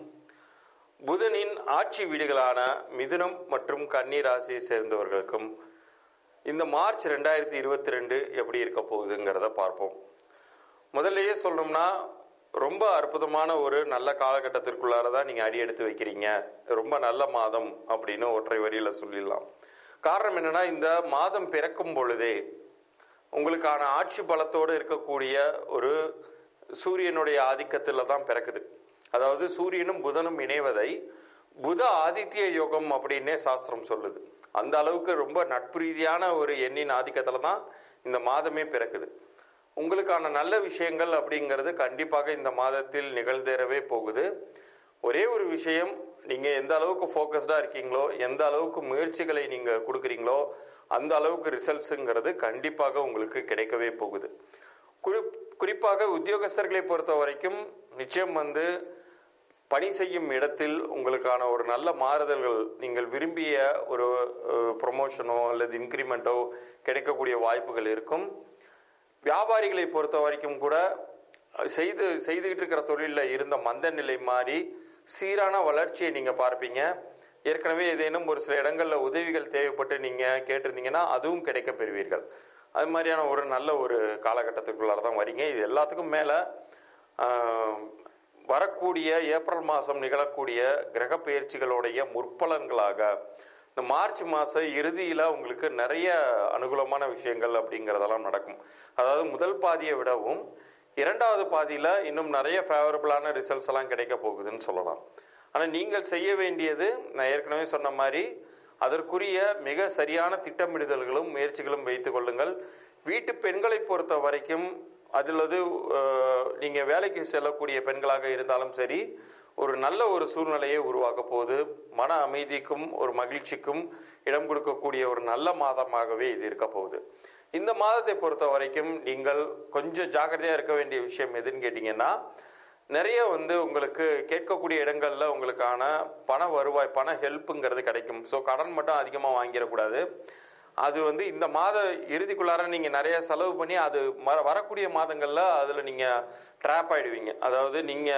புதனின் ஆட்சி வீடுகளான மிதுனம் மற்றும் கன்னி ராசியை சேர்ந்தவர்களுக்கும் இந்த மார்ச் ரெண்டாயிரத்தி இருபத்தி ரெண்டு எப்படி இருக்க போகுதுங்கிறத பார்ப்போம் முதல்லயே சொல்லணும்னா ரொம்ப அற்புதமான ஒரு நல்ல காலகட்டத்திற்குள்ளார தான் நீங்க அடி எடுத்து வைக்கிறீங்க ரொம்ப நல்ல மாதம் அப்படின்னு ஒற்றை வரியில சொல்லிடலாம் காரணம் என்னன்னா இந்த மாதம் பிறக்கும் பொழுதே உங்களுக்கான ஆட்சி பலத்தோடு இருக்கக்கூடிய ஒரு சூரியனுடைய ஆதிக்கத்துல தான் பிறக்குது அதாவது சூரியனும் புதனும் இணைவதை புத ஆதித்ய யோகம் அப்படின்னே சாஸ்திரம் சொல்லுது அந்த அளவுக்கு ரொம்ப நட்பு ரீதியான ஒரு எண்ணின் ஆதிக்கத்துல தான் இந்த மாதமே பிறக்குது உங்களுக்கான நல்ல விஷயங்கள் அப்படிங்கிறது கண்டிப்பாக இந்த மாதத்தில் நிகழ்ந்தேறவே போகுது ஒரே ஒரு விஷயம் நீங்க எந்த அளவுக்கு ஃபோக்கஸ்டா இருக்கீங்களோ எந்த அளவுக்கு முயற்சிகளை நீங்க கொடுக்குறீங்களோ அந்த அளவுக்கு ரிசல்ட்ஸுங்கிறது கண்டிப்பாக உங்களுக்கு கிடைக்கவே போகுது குறி குறிப்பாக உத்தியோகஸ்தர்களை பொறுத்த வரைக்கும் நிச்சயம் வந்து பணி செய்யும் இடத்தில் உங்களுக்கான ஒரு நல்ல மாறுதல்கள் நீங்கள் விரும்பிய ஒரு ப்ரொமோஷனோ அல்லது இன்க்ரிமெண்ட்டோ கிடைக்கக்கூடிய வாய்ப்புகள் இருக்கும் வியாபாரிகளை பொறுத்த வரைக்கும் கூட செய்து செய்துகிட்டு இருக்கிற தொழிலில் இருந்த மந்த நிலை மாறி சீரான வளர்ச்சியை நீங்க பார்ப்பீங்க ஏற்கனவே ஏதேனும் ஒரு சில இடங்கள்ல உதவிகள் தேவைப்பட்டு நீங்க கேட்டிருந்தீங்கன்னா அதுவும் கிடைக்க பெறுவீர்கள் அது மாதிரியான ஒரு நல்ல ஒரு காலகட்டத்துக்குள்ளார தான் வரீங்க இது எல்லாத்துக்கும் மேல ஆஹ், வரக்கூடிய ஏப்ரல் மாதம் நிகழக்கூடிய கிரக பெயர்ச்சிகளுடைய முற்பலன்களாக இந்த மார்ச் மாத இறுதியில் உங்களுக்கு நிறைய அனுகூலமான விஷயங்கள் அப்படிங்கிறதெல்லாம் நடக்கும் அதாவது முதல் பாதியை விடவும் இரண்டாவது பாதியில் இன்னும் நிறைய ஃபேவரபிளான ரிசல்ட்ஸ் எல்லாம் கிடைக்க போகுதுன்னு சொல்லலாம் ஆனால் நீங்கள் செய்ய வேண்டியது நான் ஏற்கனவே சொன்ன மாதிரி அதற்குரிய மிக சரியான திட்டமிடுதல்களும் முயற்சிகளும் வைத்துக் கொள்ளுங்கள் வீட்டு பெண்களை பொறுத்த வரைக்கும் அதிலது நீங்க வேலைக்கு செல்லக்கூடிய பெண்களாக இருந்தாலும் சரி ஒரு நல்ல ஒரு சூழ்நிலையை உருவாக்க போது மன அமைதிக்கும் ஒரு மகிழ்ச்சிக்கும் இடம் கொடுக்கக்கூடிய ஒரு நல்ல மாதமாகவே இது இருக்க போகுது இந்த மாதத்தை பொறுத்த வரைக்கும் நீங்கள் கொஞ்சம் ஜாக்கிரதையா இருக்க வேண்டிய விஷயம் எதுன்னு கேட்டீங்கன்னா நிறைய வந்து உங்களுக்கு கேட்கக்கூடிய இடங்கள்ல உங்களுக்கான பண வருவாய் பண ஹெல்ப்புங்கிறது கிடைக்கும் ஸோ கடன் மட்டும் அதிகமாக வாங்கிடக்கூடாது அது வந்து இந்த மாத இறுதிக்குள்ளார நீங்க நிறைய செலவு பண்ணி அது ம- வரக்கூடிய மாதங்கள்ல அதுல நீங்க ட்ராப் ஆயிடுவீங்க அதாவது நீங்க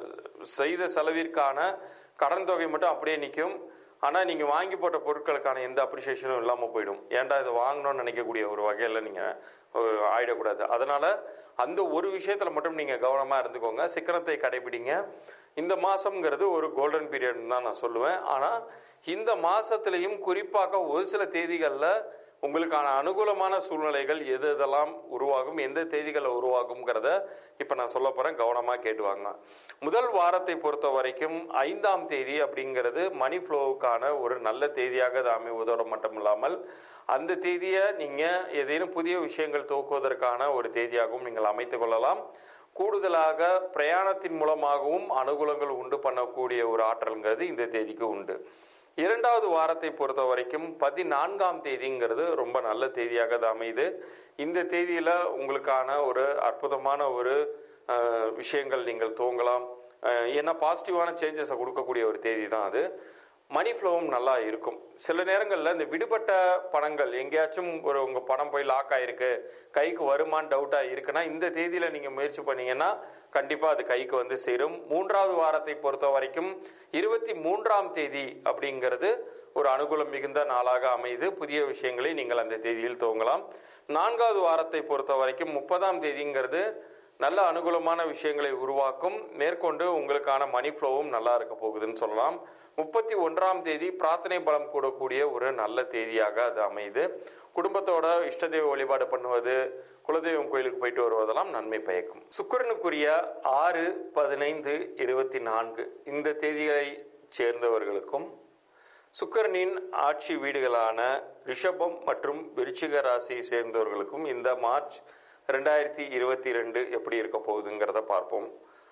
செய்த செலவிற்கான கடன் தொகை மட்டும் அப்படியே நிற்கும் ஆனா நீங்க வாங்கி போட்ட பொருட்களுக்கான எந்த அப்ரிசியேஷனும் இல்லாம போயிடும் ஏன்டா இது வாங்கணும்னு நினைக்கக்கூடிய ஒரு வகையில நீங்க அஹ், ஆயிடக்கூடாது அதனால அந்த ஒரு விஷயத்துல மட்டும் நீங்க கவனமா இருந்துக்கோங்க சிக்கனத்தை கடைபிடிங்க இந்த மாசம்ங்கிறது ஒரு கோல்டன் பீரியட் தான் நான் சொல்லுவேன் ஆனா இந்த மாசத்திலையும் குறிப்பாக ஒரு சில தேதிகள்ல உங்களுக்கான அனுகூலமான சூழ்நிலைகள் எது எதெல்லாம் உருவாகும் எந்த தேதிகளில் உருவாகுங்கிறத இப்ப நான் சொல்ல போறேன் கவனமா கேட்டுவாங்க முதல் வாரத்தை பொறுத்த வரைக்கும் ஐந்தாம் தேதி அப்படிங்கிறது மணி ஃப்ளோவுக்கான ஒரு நல்ல தேதியாக அது அமைவதோடு மட்டும் இல்லாமல் அந்த தேதியை நீங்க ஏதேனும் புதிய விஷயங்கள் துவக்குவதற்கான ஒரு தேதியாகவும் நீங்கள் அமைத்துக் கொள்ளலாம் கூடுதலாக பிரயாணத்தின் மூலமாகவும் அனுகூலங்கள் உண்டு பண்ணக்கூடிய ஒரு ஆற்றல்ங்கிறது இந்த தேதிக்கு உண்டு இரண்டாவது வாரத்தை பொறுத்த வரைக்கும் பதினான்காம் தேதிங்கிறது ரொம்ப நல்ல தேதியாக அது அமையுது இந்த தேதியில உங்களுக்கான ஒரு அற்புதமான ஒரு அஹ், விஷயங்கள் நீங்கள் துவங்கலாம் அஹ், ஏன்னா பாசிட்டிவான சேஞ்சஸை கொடுக்கக்கூடிய ஒரு தேதி தான் அது மணி ஃப்ளோவும் நல்லா இருக்கும் சில நேரங்களில் இந்த விடுபட்ட பணங்கள் எங்கேயாச்சும் ஒரு உங்க பணம் போய் லாக் ஆயிருக்கு கைக்கு வருமான்னு டவுட்டா இருக்குன்னா இந்த தேதியில நீங்க முயற்சி பண்ணீங்கன்னா கண்டிப்பா அது கைக்கு வந்து சேரும் மூன்றாவது வாரத்தை பொறுத்த வரைக்கும் இருபத்தி மூன்றாம் தேதி அப்படிங்கிறது ஒரு அனுகூலம் மிகுந்த நாளாக அமைது புதிய விஷயங்களை நீங்கள் அந்த தேதியில் துவங்கலாம் நான்காவது வாரத்தை பொறுத்த வரைக்கும் முப்பதாம் தேதிங்கிறது நல்ல அனுகூலமான விஷயங்களை உருவாக்கும் மேற்கொண்டு உங்களுக்கான மணி ஃப்ளோவும் நல்லா இருக்க போகுதுன்னு சொல்லலாம் முப்பத்தி ஒன்றாம் தேதி பிரார்த்தனை பலம் கூடக்கூடிய ஒரு நல்ல தேதியாக அது அமையுது குடும்பத்தோட இஷ்ட தெய்வ வழிபாடு பண்ணுவது குலதெய்வம் கோயிலுக்கு போயிட்டு வருவதெல்லாம் நன்மை பயக்கும் சுக்கிரனுக்குரிய ஆறு பதினைந்து இருபத்தி நான்கு இந்த தேதிகளை சேர்ந்தவர்களுக்கும் சுக்கிரனின் ஆட்சி வீடுகளான ரிஷபம் மற்றும் விருச்சிக ராசியை சேர்ந்தவர்களுக்கும் இந்த மார்ச் ரெண்டாயிரத்தி இருபத்தி ரெண்டு எப்படி இருக்க போகுதுங்கிறத பார்ப்போம்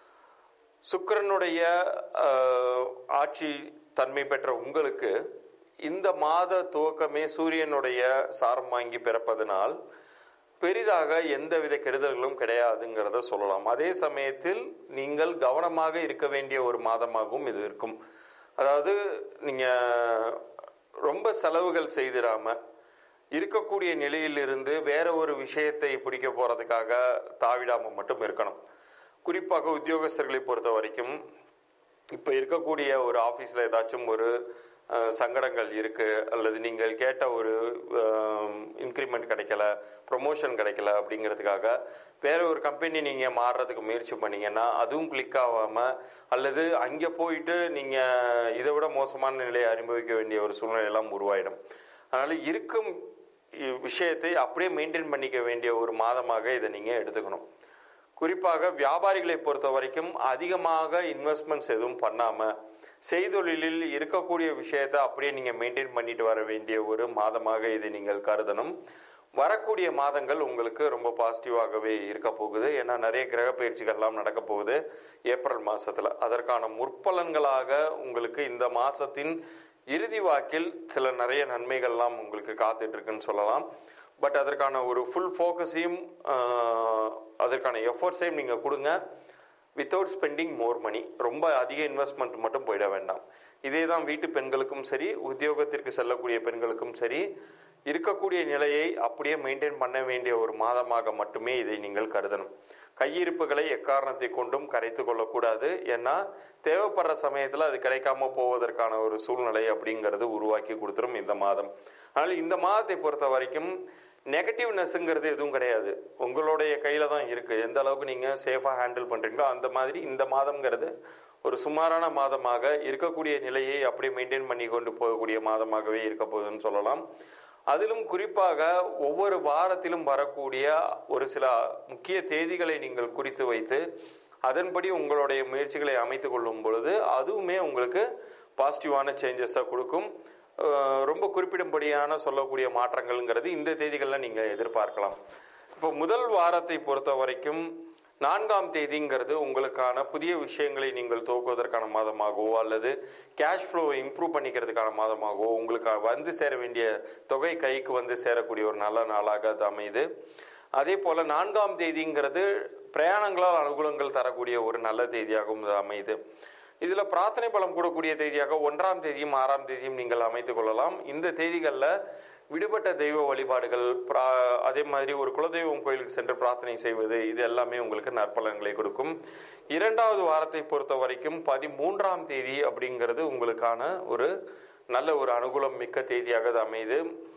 சுக்கிரனுடைய ஆஹ், ஆட்சி தன்மை பெற்ற உங்களுக்கு இந்த மாத துவக்கமே சூரியனுடைய சாரம் வாங்கி பிறப்பதனால் பெரிதாக எந்தவித கெடுதல்களும் கிடையாதுங்கிறத சொல்லலாம் அதே சமயத்தில் நீங்கள் கவனமாக இருக்க வேண்டிய ஒரு மாதமாகவும் இது இருக்கும் அதாவது நீங்க ரொம்ப செலவுகள் செய்திடாம இருக்கக்கூடிய நிலையிலிருந்து வேற ஒரு விஷயத்தை பிடிக்க போறதுக்காக தாவிடாம மட்டும் இருக்கணும் குறிப்பாக உத்தியோகஸ்தர்களை பொறுத்த வரைக்கும் இப்ப இருக்கக்கூடிய ஒரு ஆபீஸ்ல ஏதாச்சும் ஒரு அஹ், சங்கடங்கள் இருக்கு அல்லது நீங்கள் கேட்ட ஒரு இன்க்ரிமெண்ட் கிடைக்கல ப்ரொமோஷன் கிடைக்கல அப்படிங்கிறதுக்காக வேற ஒரு கம்பெனி நீங்க மாறுறதுக்கு முயற்சி பண்ணீங்கன்னா அதுவும் கிளிக் ஆகாம அல்லது அங்க போயிட்டு நீங்க இதை விட மோசமான நிலையை அனுபவிக்க வேண்டிய ஒரு சூழ்நிலை எல்லாம் உருவாயிடும் அதனால இருக்கும் இ- விஷயத்தை அப்படியே மெயின்டைன் பண்ணிக்க வேண்டிய ஒரு மாதமாக இதை நீங்க எடுத்துக்கணும் குறிப்பாக வியாபாரிகளை பொறுத்த வரைக்கும் அதிகமாக இன்வெஸ்ட்மெண்ட்ஸ் எதுவும் பண்ணாம செய்தொழிலில் இருக்கக்கூடிய விஷயத்தை அப்படியே நீங்க மெயின்டைன் பண்ணிட்டு வர வேண்டிய ஒரு மாதமாக இதை நீங்கள் கருதணும் வரக்கூடிய மாதங்கள் உங்களுக்கு ரொம்ப பாசிட்டிவாகவே இருக்க போகுது ஏன்னா நிறைய கிரக பயிற்சிகள்லாம் நடக்க போகுது ஏப்ரல் மாசத்துல அதற்கான முற்பலன்களாக உங்களுக்கு இந்த மாசத்தின் இறுதி வாக்கில் சில நிறைய நன்மைகள்லாம் உங்களுக்கு காத்துட்டு இருக்குன்னு சொல்லலாம் பட் அதற்கான ஒரு ஃபுல் ஃபோக்கஸையும் அதற்கான எஃபர்ட்ஸையும் நீங்க கொடுங்க வித்தவுட் ஸ்பெண்டிங் மோர் மணி ரொம்ப அதிக இன்வெஸ்ட்மெண்ட் மட்டும் போயிட வேண்டாம் இதே தான் வீட்டு பெண்களுக்கும் சரி உத்தியோகத்திற்கு செல்லக்கூடிய பெண்களுக்கும் சரி இருக்கக்கூடிய நிலையை அப்படியே மெயின்டைன் பண்ண வேண்டிய ஒரு மாதமாக மட்டுமே இதை நீங்கள் கருதணும் கையிருப்புகளை எக்காரணத்தை கொண்டும் கரைத்து கொள்ளக்கூடாது ஏன்னா தேவைப்படுற சமயத்தில் அது கிடைக்காம போவதற்கான ஒரு சூழ்நிலை அப்படிங்கிறது உருவாக்கி கொடுத்துரும் இந்த மாதம் அதனால் இந்த மாதத்தை பொறுத்த வரைக்கும் நெகட்டிவ்னஸ்ங்கிறது எதுவும் கிடையாது உங்களுடைய கையில தான் இருக்கு எந்த அளவுக்கு நீங்க சேஃபா ஹேண்டில் பண்றீங்களோ அந்த மாதிரி இந்த மாதம்ங்கிறது ஒரு சுமாரான மாதமாக இருக்கக்கூடிய நிலையை அப்படியே மெயின்டைன் பண்ணி கொண்டு போகக்கூடிய மாதமாகவே இருக்க போகுதுன்னு சொல்லலாம் அதிலும் குறிப்பாக ஒவ்வொரு வாரத்திலும் வரக்கூடிய ஒரு சில முக்கிய தேதிகளை நீங்கள் குறித்து வைத்து அதன்படி உங்களுடைய முயற்சிகளை அமைத்துக் கொள்ளும் பொழுது அதுவுமே உங்களுக்கு பாசிட்டிவான சேஞ்சஸை கொடுக்கும் அஹ் ரொம்ப குறிப்பிடும்படியான சொல்லக்கூடிய மாற்றங்கள்ங்கிறது இந்த தேதிகளில் நீங்கள் எதிர்பார்க்கலாம் இப்போ முதல் வாரத்தை பொறுத்த வரைக்கும் நான்காம் தேதிங்கிறது உங்களுக்கான புதிய விஷயங்களை நீங்கள் துவக்குவதற்கான மாதமாகவோ அல்லது கேஷ் ஃப்ளோவை இம்ப்ரூவ் பண்ணிக்கிறதுக்கான மாதமாகவோ உங்களுக்கு வந்து சேர வேண்டிய தொகை கைக்கு வந்து சேரக்கூடிய ஒரு நல்ல நாளாக அது அமையுது அதே போல நான்காம் தேதிங்கிறது பிரயாணங்களால் அனுகூலங்கள் தரக்கூடிய ஒரு நல்ல தேதியாகவும் இது அமையுது இதுல பிரார்த்தனை பலம் கூடக்கூடிய தேதியாக ஒன்றாம் தேதியும் ஆறாம் தேதியும் நீங்கள் அமைத்துக் கொள்ளலாம் இந்த தேதிகளில் விடுபட்ட தெய்வ வழிபாடுகள் பிரா- அதே மாதிரி ஒரு குலதெய்வம் கோயிலுக்கு சென்று பிரார்த்தனை செய்வது இது எல்லாமே உங்களுக்கு நற்பலன்களை கொடுக்கும் இரண்டாவது வாரத்தை பொறுத்த வரைக்கும் பதிமூன்றாம் தேதி அப்படிங்கிறது உங்களுக்கான ஒரு நல்ல ஒரு அனுகூலம் மிக்க தேதியாக அது அமையுது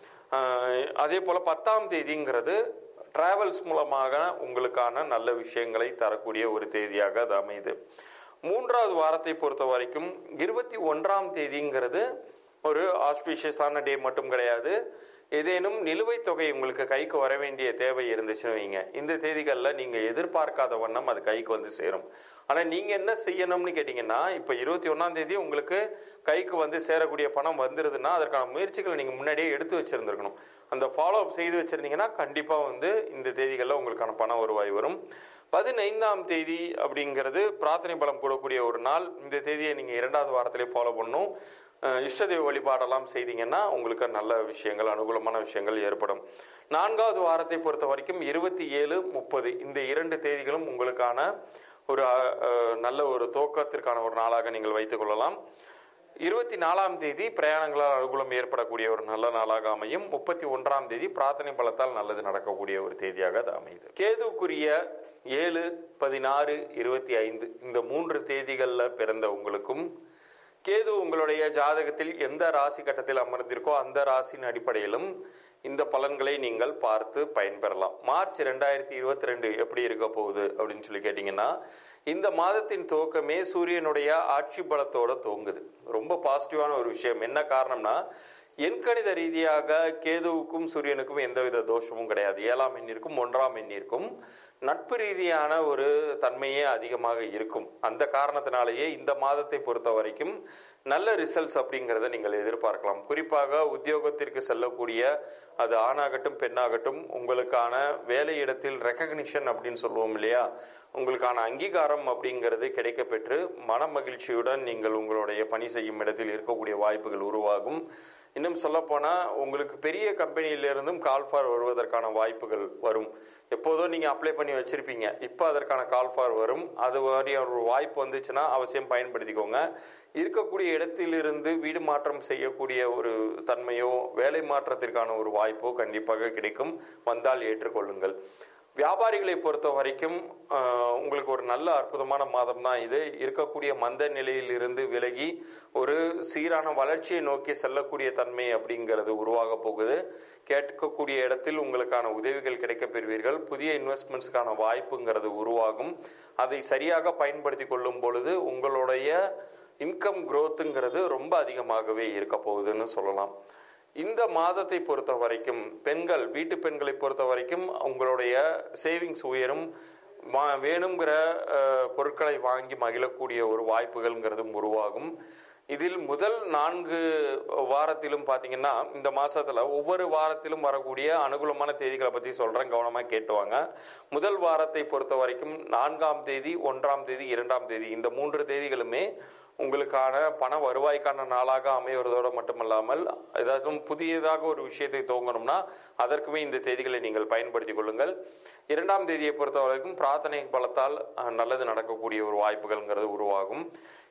ஆஹ் அதே போல பத்தாம் தேதிங்கிறது டிராவல்ஸ் மூலமாக உங்களுக்கான நல்ல விஷயங்களை தரக்கூடிய ஒரு தேதியாக அது அமையுது மூன்றாவது வாரத்தை பொறுத்த வரைக்கும் இருபத்தி ஒன்றாம் தேதிங்கிறது ஒரு ஆஸ்பீஷியஸான டே மட்டும் கிடையாது ஏதேனும் நிலுவைத் தொகை உங்களுக்கு கைக்கு வர வேண்டிய தேவை இருந்துச்சுன்னு வைங்க இந்த தேதிகளில் நீங்கள் எதிர்பார்க்காத வண்ணம் அது கைக்கு வந்து சேரும் ஆனால் நீங்கள் என்ன செய்யணும்னு கேட்டிங்கன்னா இப்போ இருபத்தி ஒன்றாம் தேதி உங்களுக்கு கைக்கு வந்து சேரக்கூடிய பணம் வந்துருதுன்னா அதற்கான முயற்சிகளை நீங்கள் முன்னாடியே எடுத்து வச்சிருந்துருக்கணும் அந்த ஃபாலோ அப் செய்து வச்சிருந்தீங்கன்னா கண்டிப்பாக வந்து இந்த தேதிகளில் உங்களுக்கான பண வருவாய் வரும் பதினைந்தாம் தேதி அப்படிங்கிறது பிரார்த்தனை பலம் கூடக்கூடிய ஒரு நாள் இந்த தேதியை நீங்கள் இரண்டாவது வாரத்திலே ஃபாலோ பண்ணணும் அஹ் இஷ்ட தெய்வ வழிபாடெல்லாம் செய்தீங்கன்னா உங்களுக்கு நல்ல விஷயங்கள் அனுகூலமான விஷயங்கள் ஏற்படும் நான்காவது வாரத்தை பொறுத்த வரைக்கும் இருபத்தி ஏழு முப்பது இந்த இரண்டு தேதிகளும் உங்களுக்கான ஒரு அஹ், அஹ், நல்ல ஒரு துவக்கத்திற்கான ஒரு நாளாக நீங்கள் வைத்துக் கொள்ளலாம் இருபத்தி நாலாம் தேதி பிரயாணங்களால் அனுகூலம் ஏற்படக்கூடிய ஒரு நல்ல நாளாக அமையும் முப்பத்தி ஒன்றாம் தேதி பிரார்த்தனை பலத்தால் நல்லது நடக்கக்கூடிய ஒரு தேதியாக அது அமையுது கேதுக்குரிய ஏழு பதினாறு இருபத்தி ஐந்து இந்த மூன்று தேதிகளில் பிறந்த உங்களுக்கும் கேது உங்களுடைய ஜாதகத்தில் எந்த ராசி கட்டத்தில் அமர்ந்திருக்கோ அந்த ராசியின் அடிப்படையிலும் இந்த பலன்களை நீங்கள் பார்த்து பயன்பெறலாம் மார்ச் ரெண்டாயிரத்தி இருபத்தி ரெண்டு எப்படி இருக்க போகுது அப்படின்னு சொல்லி கேட்டிங்கன்னா இந்த மாதத்தின் துவக்கமே சூரியனுடைய ஆட்சி பலத்தோட துவங்குது ரொம்ப பாசிட்டிவான ஒரு விஷயம் என்ன காரணம்னா எண்கணித ரீதியாக கேதுவுக்கும் சூரியனுக்கும் எந்தவித தோஷமும் கிடையாது ஏழாம் எண்ணிற்கும் ஒன்றாம் எண்ணிற்கும் நட்பு ரீதியான ஒரு தன்மையே அதிகமாக இருக்கும் அந்த காரணத்தினாலேயே இந்த மாதத்தை பொறுத்த வரைக்கும் நல்ல ரிசல்ட்ஸ் அப்படிங்கிறத நீங்கள் எதிர்பார்க்கலாம் குறிப்பாக உத்தியோகத்திற்கு செல்லக்கூடிய அது ஆணாகட்டும் பெண்ணாகட்டும் உங்களுக்கான வேலையிடத்தில் ரெக்கக்னிஷன் அப்படின்னு சொல்லுவோம் இல்லையா உங்களுக்கான அங்கீகாரம் அப்படிங்கிறது கிடைக்கப்பெற்று மன மகிழ்ச்சியுடன் நீங்கள் உங்களுடைய பணி செய்யும் இடத்தில் இருக்கக்கூடிய வாய்ப்புகள் உருவாகும் இன்னும் சொல்லப்போனா உங்களுக்கு பெரிய கம்பெனியிலிருந்தும் கால் ஃபார் வருவதற்கான வாய்ப்புகள் வரும் எப்போதோ நீங்க அப்ளை பண்ணி வச்சிருப்பீங்க இப்போ அதற்கான கால் ஃபார் வரும் அது மாதிரி ஒரு வாய்ப்பு வந்துச்சுன்னா அவசியம் பயன்படுத்திக்கோங்க இருக்கக்கூடிய இடத்திலிருந்து வீடு மாற்றம் செய்யக்கூடிய ஒரு தன்மையோ வேலை மாற்றத்திற்கான ஒரு வாய்ப்போ கண்டிப்பாக கிடைக்கும் வந்தால் ஏற்றுக்கொள்ளுங்கள் வியாபாரிகளை பொறுத்த வரைக்கும் ஆஹ், உங்களுக்கு ஒரு நல்ல அற்புதமான மாதம் தான் இது இருக்கக்கூடிய மந்த நிலையில் இருந்து விலகி ஒரு சீரான வளர்ச்சியை நோக்கி செல்லக்கூடிய தன்மை அப்படிங்கிறது உருவாக போகுது கேட்கக்கூடிய இடத்தில் உங்களுக்கான உதவிகள் கிடைக்கப் பெறுவீர்கள் புதிய இன்வெஸ்ட்மெண்ட்ஸுக்கான வாய்ப்புங்கிறது உருவாகும் அதை சரியாக பயன்படுத்தி கொள்ளும் பொழுது உங்களுடைய இன்கம் growthங்கிறது ரொம்ப அதிகமாகவே இருக்க போகுதுன்னு சொல்லலாம் இந்த மாதத்தை பொறுத்த வரைக்கும் பெண்கள் வீட்டு பெண்களை பொறுத்த வரைக்கும் உங்களுடைய சேவிங்ஸ் உயரும் வா- வேணுங்கிற அஹ், பொருட்களை வாங்கி மகிழக்கூடிய ஒரு வாய்ப்புகள்ங்கிறதும் உருவாகும் இதில் முதல் நான்கு வாரத்திலும் பார்த்தீங்கன்னா இந்த மாசத்துல ஒவ்வொரு வாரத்திலும் வரக்கூடிய அனுகூலமான தேதிகளை பத்தி சொல்றேன் கவனமா கேட்டுவாங்க முதல் வாரத்தை பொறுத்த வரைக்கும் நான்காம் தேதி ஒன்றாம் தேதி இரண்டாம் தேதி இந்த மூன்று தேதிகளுமே உங்களுக்கான பண வருவாய்க்கான நாளாக அமைவதோடு மட்டுமல்லாமல் ஏதாச்சும் புதியதாக ஒரு விஷயத்தை துவங்கணும்னா அதற்குமே இந்த தேதிகளை நீங்கள் பயன்படுத்திக் கொள்ளுங்கள் இரண்டாம் தேதியை பொறுத்த வரைக்கும் பிரார்த்தனை பலத்தால் அஹ், நல்லது நடக்கக்கூடிய ஒரு வாய்ப்புகள்ங்கிறது உருவாகும்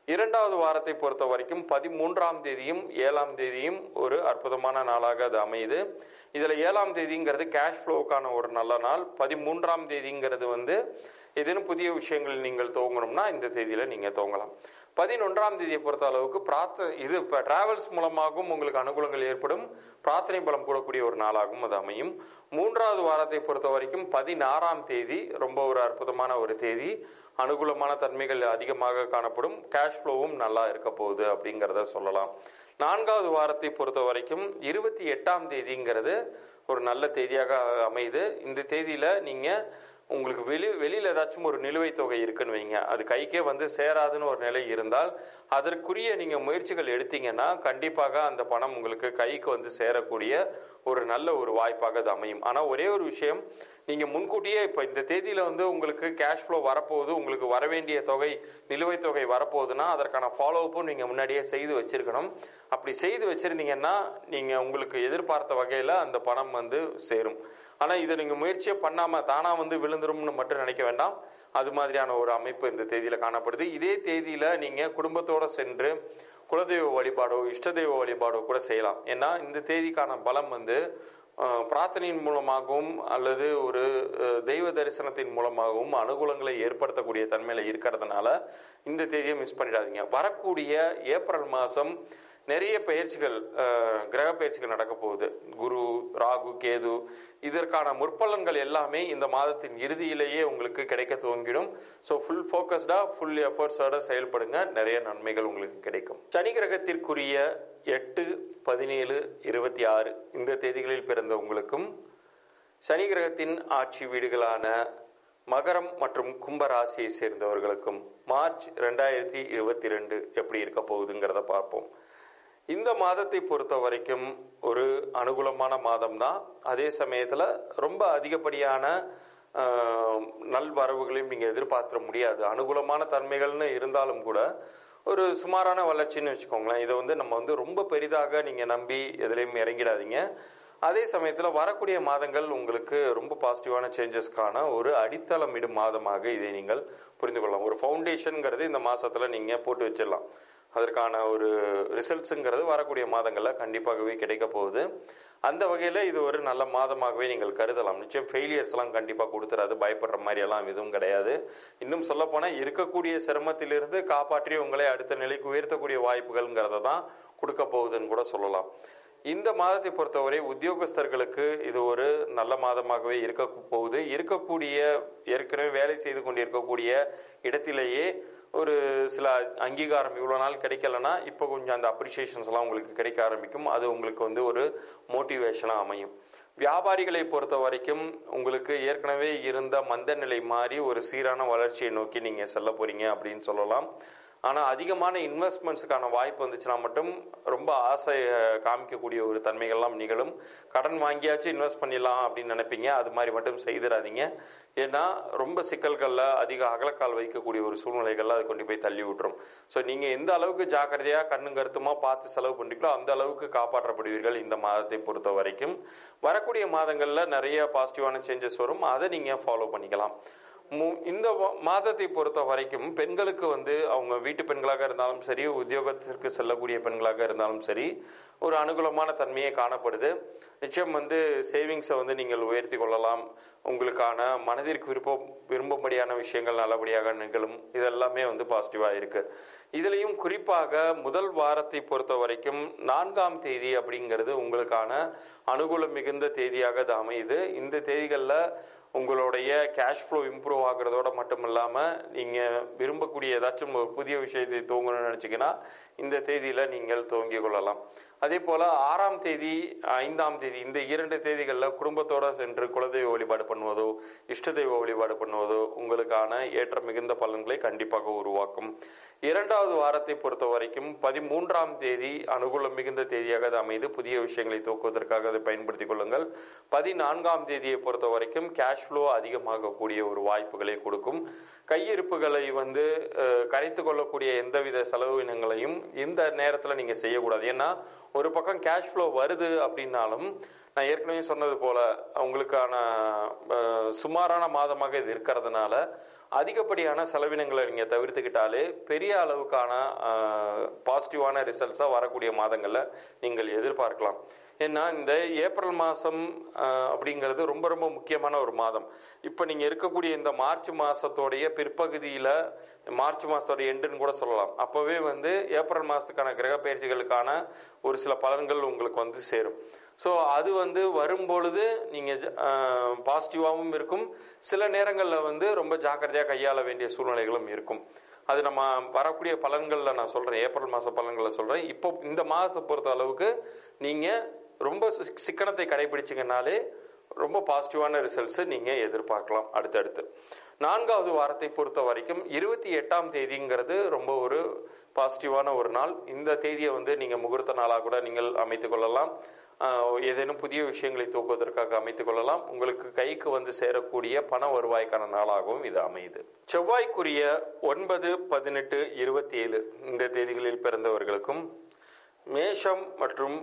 இரண்டாவது வாரத்தை பொறுத்த வரைக்கும் பதிமூன்றாம் தேதியும் ஏழாம் தேதியும் ஒரு அற்புதமான நாளாக அது அமையுது இதில் ஏழாம் தேதிங்கிறது கேஷ் ஃப்ளோவுக்கான ஒரு நல்ல நாள் பதிமூன்றாம் தேதிங்கிறது வந்து ஏதேனும் புதிய விஷயங்கள் நீங்கள் துவங்கணும்னா இந்த தேதியில் நீங்கள் துவங்கலாம் பதினொன்றாம் தேதியை பொறுத்த அளவுக்கு பிரார்த்த இது இப்போ டிராவல்ஸ் மூலமாகவும் உங்களுக்கு அனுகூலங்கள் ஏற்படும் பிரார்த்தனை பலம் கூடக்கூடிய ஒரு நாளாகவும் அது அமையும் மூன்றாவது வாரத்தை பொறுத்த வரைக்கும் பதினாறாம் தேதி ரொம்ப ஒரு அற்புதமான ஒரு தேதி அனுகூலமான தன்மைகள் அதிகமாக காணப்படும் கேஷ் ஃப்ளோவும் நல்லா இருக்க போகுது அப்படிங்கிறத சொல்லலாம் நான்காவது வாரத்தை பொறுத்த வரைக்கும் இருபத்தி எட்டாம் தேதிங்கிறது ஒரு நல்ல தேதியாக அமையுது இந்த தேதியில் நீங்கள் உங்களுக்கு வெளி வெளியில் ஏதாச்சும் ஒரு நிலுவைத் தொகை இருக்குன்னு வைங்க அது கைக்கே வந்து சேராதுன்னு ஒரு நிலை இருந்தால் அதற்குரிய நீங்கள் முயற்சிகள் எடுத்தீங்கன்னா கண்டிப்பாக அந்த பணம் உங்களுக்கு கைக்கு வந்து சேரக்கூடிய ஒரு நல்ல ஒரு வாய்ப்பாக அது அமையும் ஆனால் ஒரே ஒரு விஷயம் நீங்கள் முன்கூட்டியே இப்போ இந்த தேதியில் வந்து உங்களுக்கு கேஷ் ஃப்ளோ வரப்போகுது உங்களுக்கு வர வேண்டிய தொகை நிலுவைத் தொகை வரப்போகுதுன்னா அதற்கான ஃபாலோ அப்பும் நீங்கள் முன்னாடியே செய்து வச்சிருக்கணும் அப்படி செய்து வச்சுருந்தீங்கன்னா நீங்கள் உங்களுக்கு எதிர்பார்த்த வகையில் அந்த பணம் வந்து சேரும் ஆனால் இதை நீங்கள் முயற்சியே பண்ணாமல் தானாக வந்து விழுந்துரும்னு மட்டும் நினைக்க வேண்டாம் அது மாதிரியான ஒரு அமைப்பு இந்த தேதியில் காணப்படுது இதே தேதியில் நீங்கள் குடும்பத்தோடு சென்று குலதெய்வ வழிபாடோ இஷ்ட தெய்வ வழிபாடோ கூட செய்யலாம் ஏன்னா இந்த தேதிக்கான பலம் வந்து அஹ், பிரார்த்தனையின் மூலமாகவும் அல்லது ஒரு அஹ், தெய்வ தரிசனத்தின் மூலமாகவும் அனுகூலங்களை ஏற்படுத்தக்கூடிய தன்மையில் இருக்கிறதுனால இந்த தேதியை மிஸ் பண்ணிடாதீங்க வரக்கூடிய ஏப்ரல் மாதம் நிறைய பயிற்சிகள் அஹ், கிரக பயிற்சிகள் நடக்க போகுது குரு ராகு கேது இதற்கான முற்பலன்கள் எல்லாமே இந்த மாதத்தின் இறுதியிலேயே உங்களுக்கு கிடைக்க துவங்கிடும் ஸோ ஃபுல் ஃபோக்கஸ்டாக ஃபுல் எஃபர்ட்ஸோட செயல்படுங்க நிறைய நன்மைகள் உங்களுக்கு கிடைக்கும் சனி கிரகத்திற்குரிய எட்டு பதினேழு இருபத்தி ஆறு இந்த தேதிகளில் பிறந்த உங்களுக்கும் சனி கிரகத்தின் ஆட்சி வீடுகளான மகரம் மற்றும் கும்ப ராசியை சேர்ந்தவர்களுக்கும் மார்ச் ரெண்டாயிரத்தி இருபத்தி ரெண்டு எப்படி இருக்க போகுதுங்கிறத பார்ப்போம் இந்த மாதத்தை பொறுத்த வரைக்கும் ஒரு அனுகூலமான மாதம் தான் அதே சமயத்தில் ரொம்ப அதிகப்படியான ஆஹ், நல்வரவுகளையும் நீங்கள் எதிர்பார்த்திட முடியாது அனுகூலமான தன்மைகள்னு இருந்தாலும் கூட ஒரு சுமாரான வளர்ச்சின்னு வச்சுக்கோங்களேன் இதை வந்து நம்ம வந்து ரொம்ப பெரிதாக நீங்கள் நம்பி எதுலேயும் இறங்கிடாதீங்க அதே சமயத்தில் வரக்கூடிய மாதங்கள் உங்களுக்கு ரொம்ப பாசிட்டிவான சேஞ்சஸ்க்கான ஒரு அடித்தளமிடும் மாதமாக இதை நீங்கள் புரிந்து கொள்ளலாம் ஒரு ஃபவுண்டேஷனுங்கிறது இந்த மாதத்தில் நீங்கள் போட்டு வச்சிடலாம் அதற்கான ஒரு ரிசல்ட்ஸுங்கிறது வரக்கூடிய மாதங்களில் கண்டிப்பாகவே கிடைக்க போகுது அந்த வகையில் இது ஒரு நல்ல மாதமாகவே நீங்கள் கருதலாம் நிச்சயம் ஃபெயிலியர்ஸ்லாம் கண்டிப்பாக கொடுத்துறாது பயப்படுற மாதிரி எல்லாம் எதுவும் கிடையாது இன்னும் சொல்லப்போனால் இருக்கக்கூடிய சிரமத்திலிருந்து காப்பாற்றி உங்களை அடுத்த நிலைக்கு உயர்த்தக்கூடிய வாய்ப்புகள்ங்கிறத தான் கொடுக்க போகுதுன்னு கூட சொல்லலாம் இந்த மாதத்தை பொறுத்தவரை உத்தியோகஸ்தர்களுக்கு இது ஒரு நல்ல மாதமாகவே இருக்க போகுது இருக்கக்கூடிய ஏற்கனவே வேலை செய்து கொண்டிருக்கக்கூடிய இடத்திலேயே ஒரு சில அங்கீகாரம் இவ்வளோ நாள் கிடைக்கலனா இப்போ கொஞ்சம் அந்த அப்ரிசியேஷன்ஸ்லாம் உங்களுக்கு கிடைக்க ஆரம்பிக்கும் அது உங்களுக்கு வந்து ஒரு மோட்டிவேஷனாக அமையும் வியாபாரிகளை பொறுத்த வரைக்கும் உங்களுக்கு ஏற்கனவே இருந்த மந்த நிலை மாறி ஒரு சீரான வளர்ச்சியை நோக்கி நீங்கள் செல்ல போறீங்க அப்படின்னு சொல்லலாம் ஆனால் அதிகமான இன்வெஸ்ட்மெண்ட்ஸுக்கான வாய்ப்பு வந்துச்சுன்னா மட்டும் ரொம்ப ஆசை அஹ், காமிக்கக்கூடிய ஒரு தன்மைகள்லாம் நிகழும் கடன் வாங்கியாச்சும் இன்வெஸ்ட் பண்ணிடலாம் அப்படின்னு நினைப்பீங்க அது மாதிரி மட்டும் செய்திடாதீங்க ஏன்னா ரொம்ப சிக்கல்களில் அதிக அகலக்கால் வைக்கக்கூடிய ஒரு சூழ்நிலைகள்ல அது கொண்டு போய் தள்ளி விட்டுரும் ஸோ நீங்கள் எந்த அளவுக்கு ஜாக்கிரதையாக கண்ணும் கருத்துமா பார்த்து செலவு பண்ணுறீங்களோ அந்த அளவுக்கு காப்பாற்றப்படுவீர்கள் இந்த மாதத்தை பொறுத்த வரைக்கும் வரக்கூடிய மாதங்களில் நிறைய பாசிட்டிவான சேஞ்சஸ் வரும் அதை நீங்கள் ஃபாலோ பண்ணிக்கலாம் மு- இந்த வ- மாதத்தை பொறுத்த வரைக்கும் பெண்களுக்கு வந்து அவங்க வீட்டு பெண்களாக இருந்தாலும் சரி உத்தியோகத்திற்கு செல்லக்கூடிய பெண்களாக இருந்தாலும் சரி ஒரு அனுகூலமான தன்மையே காணப்படுது நிச்சயம் வந்து சேவிங்ஸை வந்து நீங்கள் உயர்த்தி கொள்ளலாம் உங்களுக்கான மனதிற்கு விருப்பம் விரும்பும்படியான விஷயங்கள் நல்லபடியாக நிகழும் இதெல்லாமே வந்து பாசிட்டிவாக இருக்கு இதுலேயும் குறிப்பாக முதல் வாரத்தை பொறுத்த வரைக்கும் நான்காம் தேதி அப்படிங்கிறது உங்களுக்கான அனுகூலம் மிகுந்த தேதியாக அது அமையுது இந்த தேதிகளில் உங்களுடைய கேஷ் ஃப்ளோ இம்ப்ரூவ் ஆகுறதோட மட்டும் இல்லாமல் நீங்கள் விரும்பக்கூடிய ஏதாச்சும் ஒரு புதிய விஷயத்தை துவங்கணும்னு நினச்சிங்கன்னா இந்த தேதியில் நீங்கள் துவங்கிக் கொள்ளலாம் அதே போல் ஆறாம் தேதி ஐந்தாம் தேதி இந்த இரண்டு தேதிகளில் குடும்பத்தோட சென்று குலதெய்வ வழிபாடு பண்ணுவதோ இஷ்ட தெய்வ வழிபாடு பண்ணுவதோ உங்களுக்கான ஏற்ற மிகுந்த பலன்களை கண்டிப்பாக உருவாக்கும் இரண்டாவது வாரத்தை பொறுத்த வரைக்கும் பதிமூன்றாம் தேதி அனுகூலம் மிகுந்த தேதியாக அது அமைது புதிய விஷயங்களை தூக்குவதற்காக அதை பயன்படுத்திக் கொள்ளுங்கள் பதினான்காம் தேதியை பொறுத்த வரைக்கும் கேஷ் ஃப்ளோ அதிகமாகக்கூடிய ஒரு வாய்ப்புகளை கொடுக்கும் கையிருப்புகளை வந்து அஹ், கரைத்து கொள்ளக்கூடிய எந்தவித செலவினங்களையும் இந்த நேரத்தில் நீங்கள் செய்யக்கூடாது ஏன்னா ஒரு பக்கம் கேஷ் ஃப்ளோ வருது அப்படின்னாலும் நான் ஏற்கனவே சொன்னது போல உங்களுக்கான அஹ், ஆஹ், சுமாரான மாதமாக இது இருக்கிறதுனால அதிகப்படியான செலவினங்களை நீங்கள் தவிர்த்துக்கிட்டாலே பெரிய அளவுக்கான பாசிட்டிவான ரிசல்ட்ஸாக வரக்கூடிய மாதங்களில் நீங்கள் எதிர்பார்க்கலாம் ஏன்னா இந்த ஏப்ரல் மாதம் அப்படிங்கிறது ரொம்ப ரொம்ப முக்கியமான ஒரு மாதம் இப்போ நீங்கள் இருக்கக்கூடிய இந்த மார்ச் மாதத்தோடைய பிற்பகுதியில் மார்ச் மாதத்தோட எண்டுன்னு கூட சொல்லலாம் அப்போவே வந்து ஏப்ரல் மாதத்துக்கான கிரக பயிற்சிகளுக்கான ஒரு சில பலன்கள் உங்களுக்கு வந்து சேரும் ஸோ அது வந்து வரும்பொழுது நீங்கள் பாசிட்டிவாகவும் இருக்கும் சில நேரங்களில் வந்து ரொம்ப ஜாக்கிரதையாக கையாள வேண்டிய சூழ்நிலைகளும் இருக்கும் அது நம்ம வரக்கூடிய பலன்களில் நான் சொல்கிறேன் ஏப்ரல் மாத பலன்களில் சொல்கிறேன் இப்போ இந்த மாதத்தை பொறுத்த அளவுக்கு நீங்கள் ரொம்ப சி- சிக்கனத்தை கடைபிடிச்சிங்கனாலே ரொம்ப பாசிட்டிவான ரிசல்ட்ஸை நீங்கள் எதிர்பார்க்கலாம் அடுத்தடுத்து நான்காவது வாரத்தை பொறுத்த வரைக்கும் இருபத்தி எட்டாம் தேதிங்கிறது ரொம்ப ஒரு பாசிட்டிவான ஒரு நாள் இந்த தேதியை வந்து நீங்கள் முகூர்த்த நாளாக கூட நீங்கள் அமைத்துக் கொள்ளலாம் ஆஹ் ஏதேனும் புதிய விஷயங்களை தூக்குவதற்காக அமைத்துக் கொள்ளலாம் உங்களுக்கு கைக்கு வந்து சேரக்கூடிய பண வருவாய்க்கான நாளாகவும் இது அமையுது செவ்வாய்க்குரிய ஒன்பது பதினெட்டு இருபத்தி ஏழு இந்த தேதிகளில் பிறந்தவர்களுக்கும் மேஷம் மற்றும்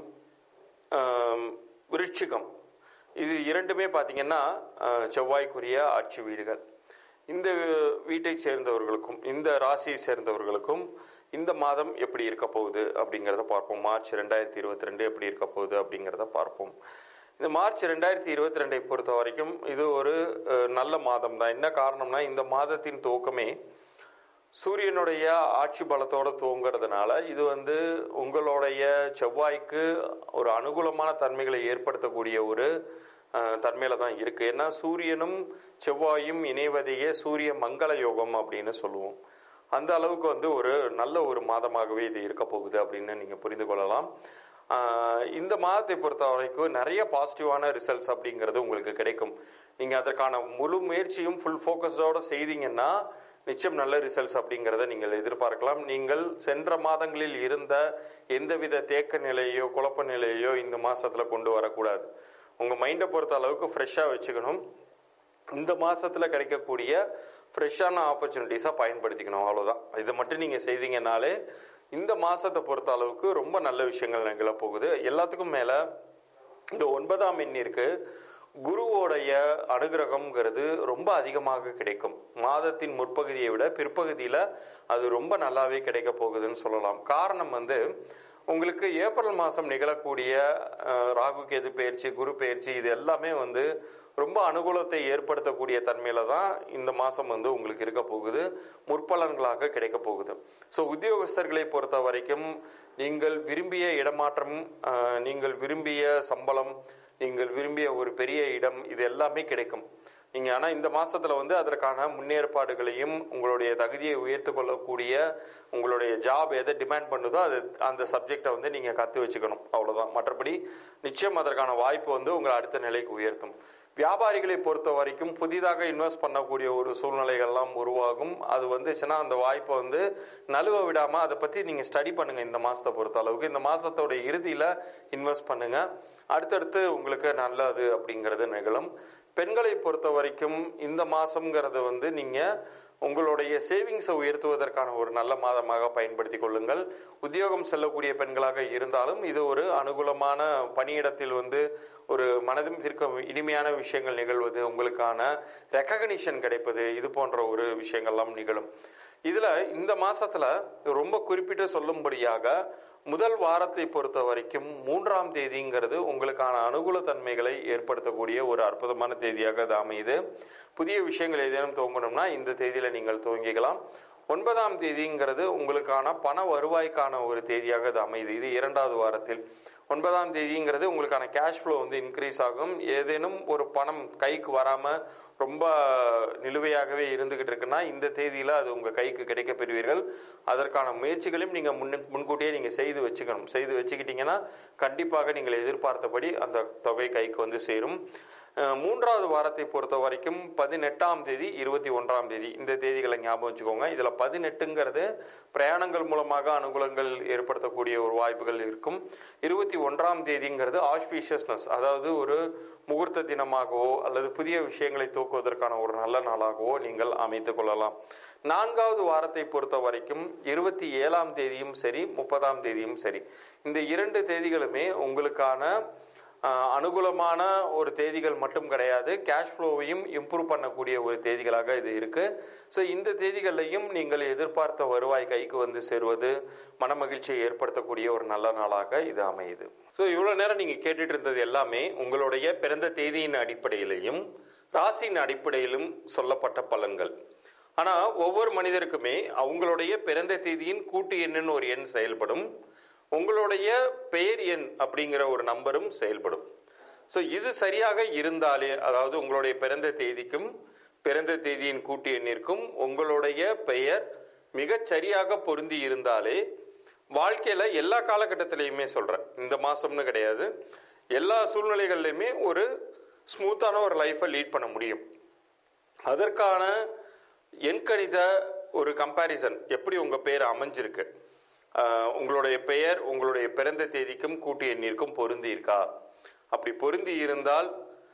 ஆம், விருச்சிகம் இது இரண்டுமே பார்த்தீங்கன்னா ஆஹ், செவ்வாய்க்குரிய ஆட்சி வீடுகள் இந்த வீட்டை சேர்ந்தவர்களுக்கும் இந்த ராசியை சேர்ந்தவர்களுக்கும் இந்த மாதம் எப்படி இருக்க போகுது அப்படிங்கிறத பார்ப்போம் மார்ச் ரெண்டாயிரத்தி இருபத்தி ரெண்டு எப்படி இருக்க போகுது அப்படிங்கிறத பார்ப்போம் இந்த மார்ச் ரெண்டாயிரத்தி இருபத்தி ரெண்டை பொறுத்த வரைக்கும் இது ஒரு அஹ், நல்ல மாதம் தான் என்ன காரணம்னா இந்த மாதத்தின் துவக்கமே சூரியனுடைய ஆட்சி பலத்தோட துவங்குறதுனால இது வந்து உங்களுடைய செவ்வாய்க்கு ஒரு அனுகூலமான தன்மைகளை ஏற்படுத்தக்கூடிய ஒரு அஹ், தன்மையில தான் இருக்கு ஏன்னா சூரியனும் செவ்வாயும் இணைவதையே சூரிய மங்கள யோகம் அப்படின்னு சொல்லுவோம் அந்த அளவுக்கு வந்து ஒரு நல்ல ஒரு மாதமாகவே இது இருக்க போகுது அப்படின்னு நீங்க புரிந்து கொள்ளலாம் ஆஹ் இந்த மாதத்தை பொறுத்த வரைக்கும் நிறைய பாசிட்டிவான ரிசல்ட்ஸ் அப்படிங்கிறது உங்களுக்கு கிடைக்கும் நீங்க அதற்கான முழு முயற்சியும் ஃபுல் ஃபோக்கஸோட செய்தீங்கன்னா நிச்சயம் நல்ல ரிசல்ட்ஸ் அப்படிங்கிறத நீங்கள் எதிர்பார்க்கலாம் நீங்கள் சென்ற மாதங்களில் இருந்த எந்தவித தேக்க நிலையோ குழப்ப நிலையோ இந்த மாசத்துல கொண்டு வரக்கூடாது உங்க மைண்டை பொறுத்த அளவுக்கு ஃப்ரெஷ்ஷா வச்சுக்கணும் இந்த மாசத்துல கிடைக்கக்கூடிய ஃப்ரெஷ்ஷான ஆப்பர்ச்சுனிட்டிஸை பயன்படுத்திக்கணும் அவ்வளவுதான் இதை மட்டும் நீங்க செய்தீங்கனாலே இந்த மாசத்தை பொறுத்த அளவுக்கு ரொம்ப நல்ல விஷயங்கள் நிகழ போகுது எல்லாத்துக்கும் மேல இந்த ஒன்பதாம் எண்ணிற்கு குருவோடைய அனுகிரகம்ங்கிறது ரொம்ப அதிகமாக கிடைக்கும் மாதத்தின் முற்பகுதியை விட பிற்பகுதியில அது ரொம்ப நல்லாவே கிடைக்க போகுதுன்னு சொல்லலாம் காரணம் வந்து உங்களுக்கு ஏப்ரல் மாதம் நிகழக்கூடிய அஹ், ராகு கேது பயிற்சி குரு பயிற்சி இது எல்லாமே வந்து ரொம்ப அனுகூலத்தை ஏற்படுத்தக்கூடிய தன்மையில தான் இந்த மாதம் வந்து உங்களுக்கு இருக்க போகுது முற்பலன்களாக கிடைக்க போகுது ஸோ உத்தியோகஸ்தர்களை பொறுத்த வரைக்கும் நீங்கள் விரும்பிய இடமாற்றம் அஹ், நீங்கள் விரும்பிய சம்பளம் நீங்கள் விரும்பிய ஒரு பெரிய இடம் இது எல்லாமே கிடைக்கும் நீங்க ஆனா இந்த மாசத்துல வந்து அதற்கான முன்னேற்பாடுகளையும் உங்களுடைய தகுதியை உயர்த்து கொள்ளக்கூடிய உங்களுடைய ஜாப் எதை டிமாண்ட் பண்ணுதோ அது அந்த சப்ஜெக்டை வந்து நீங்க கத்து வச்சுக்கணும் அவ்வளவுதான் மற்றபடி நிச்சயம் அதற்கான வாய்ப்பு வந்து உங்களை அடுத்த நிலைக்கு உயர்த்தும் வியாபாரிகளை பொறுத்த வரைக்கும் புதிதாக இன்வெஸ்ட் பண்ணக்கூடிய ஒரு சூழ்நிலைகள்லாம் உருவாகும் அது வந்துச்சுன்னா அந்த வாய்ப்பை வந்து நழுவ விடாம அதை பத்தி நீங்க ஸ்டடி பண்ணுங்க இந்த மாசத்தை பொறுத்த அளவுக்கு இந்த மாசத்தோட இறுதியில இன்வெஸ்ட் பண்ணுங்க அடுத்தடுத்து உங்களுக்கு நல்லது அப்படிங்கிறது நிகழும் பெண்களை பொறுத்த வரைக்கும் இந்த மாசம்ங்கிறது வந்து நீங்க உங்களுடைய சேவிங்ஸை உயர்த்துவதற்கான ஒரு நல்ல மாதமாக பயன்படுத்தி கொள்ளுங்கள் உத்தியோகம் செல்லக்கூடிய பெண்களாக இருந்தாலும் இது ஒரு அனுகூலமான பணியிடத்தில் வந்து ஒரு மனதும் இருக்க இனிமையான விஷயங்கள் நிகழ்வது உங்களுக்கான ரெக்கக்னிஷன் கிடைப்பது இது போன்ற ஒரு விஷயங்கள்லாம் நிகழும் இதுல இந்த மாசத்துல ரொம்ப குறிப்பிட்டு சொல்லும்படியாக முதல் வாரத்தை பொறுத்த வரைக்கும் மூன்றாம் தேதிங்கிறது உங்களுக்கான அனுகூல தன்மைகளை ஏற்படுத்தக்கூடிய ஒரு அற்புதமான தேதியாக அது அமையுது புதிய விஷயங்கள் ஏதேனும் துவங்கணும்னா இந்த தேதியில நீங்கள் துவங்கிக்கலாம் ஒன்பதாம் தேதிங்கிறது உங்களுக்கான பண வருவாய்க்கான ஒரு தேதியாக அது அமையுது இது இரண்டாவது வாரத்தில் ஒன்பதாம் தேதிங்கிறது உங்களுக்கான கேஷ் ஃப்ளோ வந்து இன்க்ரீஸ் ஆகும் ஏதேனும் ஒரு பணம் கைக்கு வராம ரொம்ப நிலுவையாகவே இருந்துகிட்டு இருக்குன்னா இந்த தேதியில அது உங்க கைக்கு கிடைக்க பெறுவீர்கள் அதற்கான முயற்சிகளையும் நீங்க முன்ன முன்கூட்டியே நீங்க செய்து வச்சுக்கணும் செய்து வச்சுக்கிட்டீங்கன்னா கண்டிப்பாக நீங்கள் எதிர்பார்த்தபடி அந்த தொகை கைக்கு வந்து சேரும் அஹ் மூன்றாவது வாரத்தை பொறுத்த வரைக்கும் பதினெட்டாம் தேதி இருபத்தி ஒன்றாம் தேதி இந்த தேதிகளை ஞாபகம் வச்சுக்கோங்க இதுல பதினெட்டுங்கிறது பிரயாணங்கள் மூலமாக அனுகூலங்கள் ஏற்படுத்தக்கூடிய ஒரு வாய்ப்புகள் இருக்கும் இருபத்தி ஒன்றாம் தேதிங்கிறது ஆஸ்பீஷியஸ்னஸ் அதாவது ஒரு முகூர்த்த தினமாகவோ அல்லது புதிய விஷயங்களை தூக்குவதற்கான ஒரு நல்ல நாளாகவோ நீங்கள் அமைத்துக் கொள்ளலாம் நான்காவது வாரத்தை பொறுத்த வரைக்கும் இருபத்தி ஏழாம் தேதியும் சரி முப்பதாம் தேதியும் சரி இந்த இரண்டு தேதிகளுமே உங்களுக்கான ஆஹ், அனுகூலமான ஒரு தேதிகள் மட்டும் கிடையாது கேஷ் ஃப்ளோவையும் இம்ப்ரூவ் பண்ணக்கூடிய ஒரு தேதிகளாக இது இருக்கு ஸோ இந்த தேதிகள்லையும் நீங்கள் எதிர்பார்த்த வருவாய் கைக்கு வந்து சேருவது மனமகிழ்ச்சியை ஏற்படுத்தக்கூடிய ஒரு நல்ல நாளாக இது அமையுது ஸோ இவ்வளோ நேரம் நீங்கள் கேட்டுட்டு இருந்தது எல்லாமே உங்களுடைய பிறந்த தேதியின் அடிப்படையிலையும் ராசியின் அடிப்படையிலும் சொல்லப்பட்ட பலன்கள் ஆனா ஒவ்வொரு மனிதருக்குமே அவங்களுடைய பிறந்த தேதியின் கூட்டு எண்ணுன்னு ஒரு எண் செயல்படும் உங்களுடைய பெயர் எண் அப்படிங்கிற ஒரு நம்பரும் செயல்படும் ஸோ இது சரியாக இருந்தாலே அதாவது உங்களுடைய பிறந்த தேதிக்கும் பிறந்த தேதியின் கூட்டு எண்ணிற்கும் உங்களுடைய பெயர் மிகச் சரியாக பொருந்தி இருந்தாலே வாழ்க்கையில எல்லா காலகட்டத்திலையுமே சொல்றேன் இந்த மாசம்னு கிடையாது எல்லா சூழ்நிலைகள்லையுமே ஒரு ஸ்மூத்தான ஒரு லைஃப்பை லீட் பண்ண முடியும் அதற்கான எண்கணித ஒரு கம்பேரிசன் எப்படி உங்க பேர் அமைஞ்சிருக்கு ஆஹ் உங்களுடைய பெயர் உங்களுடைய பிறந்த தேதிக்கும் கூட்டு எண்ணிற்கும் பொருந்தி இருக்கா அப்படி பொருந்தி இருந்தால்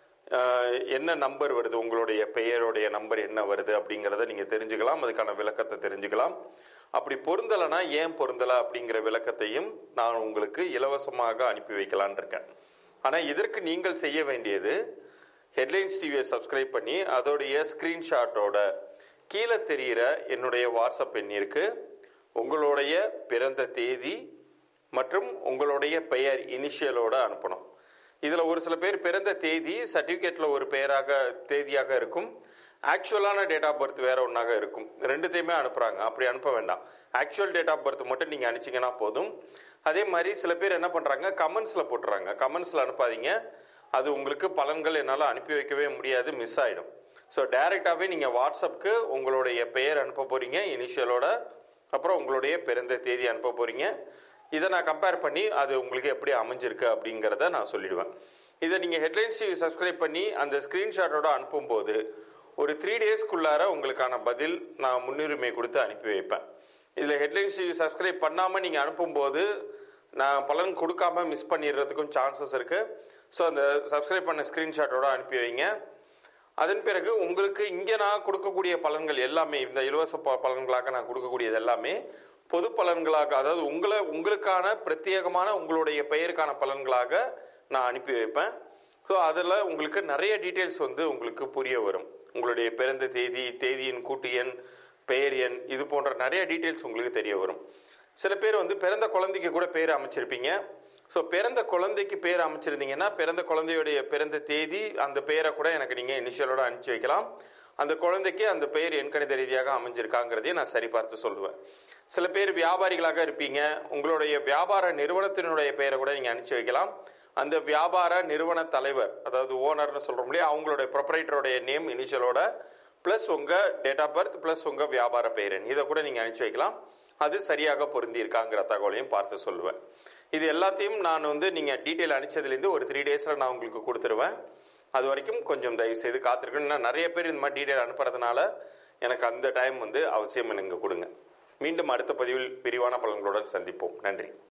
ஆஹ் என்ன நம்பர் வருது உங்களுடைய பெயருடைய நம்பர் என்ன வருது அப்படிங்கிறத நீங்க தெரிஞ்சுக்கலாம் அதுக்கான விளக்கத்தை தெரிஞ்சுக்கலாம் அப்படி பொருந்தலைன்னா ஏன் பொருந்தலை அப்படிங்கிற விளக்கத்தையும் நான் உங்களுக்கு இலவசமாக அனுப்பி வைக்கலான் இருக்கேன் ஆனா இதற்கு நீங்கள் செய்ய வேண்டியது ஹெட்லைன்ஸ் டிவியை சப்ஸ்கிரைப் பண்ணி அதோடைய ஸ்கிரீன்ஷாட்டோட கீழே தெரிகிற என்னுடைய வாட்ஸ்அப் எண்ணிற்கு உங்களுடைய பிறந்த தேதி மற்றும் உங்களுடைய பெயர் இனிஷியலோட அனுப்பணும் இதுல ஒரு சில பேர் பிறந்த தேதி சர்டிபிகேட்ல ஒரு பெயராக தேதியாக இருக்கும் ஆக்சுவலான டேட் ஆஃப் பர்த் வேற ஒன்றாக இருக்கும் ரெண்டுத்தையுமே அனுப்புறாங்க அப்படி அனுப்ப வேண்டாம் ஆக்சுவல் டேட் ஆஃப் பர்த் மட்டும் நீங்க அனுப்பிச்சீங்கன்னா போதும் அதே மாதிரி சில பேர் என்ன பண்றாங்க கமெண்ட்ஸ்ல போட்டுறாங்க கமெண்ட்ஸ்ல அனுப்பாதீங்க அது உங்களுக்கு பலன்கள் என்னால் அனுப்பி வைக்கவே முடியாது மிஸ் ஆயிடும் ஸோ டைரெக்டாகவே நீங்கள் வாட்ஸ்அப்புக்கு உங்களுடைய பெயர் அனுப்ப போறீங்க இனிஷியலோட அப்புறம் உங்களுடைய பிறந்த தேதி அனுப்ப போறீங்க இதை நான் கம்பேர் பண்ணி அது உங்களுக்கு எப்படி அமைஞ்சிருக்கு அப்படிங்கிறத நான் சொல்லிடுவேன் இதை நீங்கள் ஹெட்லைன்ஸ் டிவி சப்ஸ்கிரைப் பண்ணி அந்த ஸ்க்ரீன்ஷாட்டோட அனுப்பும்போது ஒரு த்ரீ டேஸ்க்குள்ளார உங்களுக்கான பதில் நான் முன்னுரிமை கொடுத்து அனுப்பி வைப்பேன் இதில் ஹெட்லைன்ஸ் டிவி சப்ஸ்கிரைப் பண்ணாமல் நீங்கள் அனுப்பும்போது நான் பலன் கொடுக்காம மிஸ் பண்ணிடுறதுக்கும் சான்சஸ் இருக்கு ஸோ அந்த சப்ஸ்கிரைப் பண்ண ஸ்க்ரீன்ஷாட்டோட அனுப்பி வைங்க அதன் பிறகு உங்களுக்கு இங்கே நான் கொடுக்கக்கூடிய பலன்கள் எல்லாமே இந்த இலவச ப- பலன்களாக நான் கொடுக்கக்கூடியது எல்லாமே பொது பலன்களாக அதாவது உங்களை உங்களுக்கான பிரத்யேகமான உங்களுடைய பெயருக்கான பலன்களாக நான் அனுப்பி வைப்பேன் ஸோ அதில் உங்களுக்கு நிறைய டீட்டெயில்ஸ் வந்து உங்களுக்கு புரிய வரும் உங்களுடைய பிறந்த தேதி தேதியின் கூட்டு எண் பெயர் எண் இது போன்ற நிறைய டீட்டெயில்ஸ் உங்களுக்கு தெரிய வரும் சில பேர் வந்து பிறந்த குழந்தைக்கு கூட பேர் அமைச்சிருப்பீங்க ஸோ பிறந்த குழந்தைக்கு பேர் அமைச்சிருந்தீங்கன்னா பிறந்த குழந்தையுடைய பிறந்த தேதி அந்த பெயரை கூட எனக்கு நீங்கள் இனிஷியலோட அனுப்பிச்சு வைக்கலாம் அந்த குழந்தைக்கு அந்த பெயர் எண்கணித ரீதியாக அமைஞ்சிருக்காங்கிறதையும் நான் சரி பார்த்து சொல்லுவேன் சில பேர் வியாபாரிகளாக இருப்பீங்க உங்களுடைய வியாபார நிறுவனத்தினுடைய பெயரை கூட நீங்கள் அனுப்பிச்சு வைக்கலாம் அந்த வியாபார நிறுவன தலைவர் அதாவது ஓனர்னு சொல்கிறோம் இல்லையா அவங்களுடைய ப்ரொப்பரைட்டருடைய நேம் இனிஷியலோட ப்ளஸ் உங்கள் டேட் ஆஃப் பர்த் ப்ளஸ் உங்கள் வியாபார பெயர் எண் இதை கூட நீங்கள் அனுப்பிச்சு வைக்கலாம் அது சரியாக பொருந்தி இருக்காங்கிற தகவலையும் பார்த்து சொல்லுவேன் இது எல்லாத்தையும் நான் வந்து நீங்கள் டீட்டெயில் அனுப்பிச்சதுலேருந்து ஒரு த்ரீ டேஸில் நான் உங்களுக்கு கொடுத்துருவேன் அது வரைக்கும் கொஞ்சம் தயவு செய்து காத்திருக்கணும் இன்னும் நிறைய பேர் இந்த மாதிரி டீட்டெயில் அனுப்புறதுனால எனக்கு அந்த டைம் வந்து அவசியம் எனக்கு கொடுங்க மீண்டும் அடுத்த பதிவில் விரிவான பலன்களுடன் சந்திப்போம் நன்றி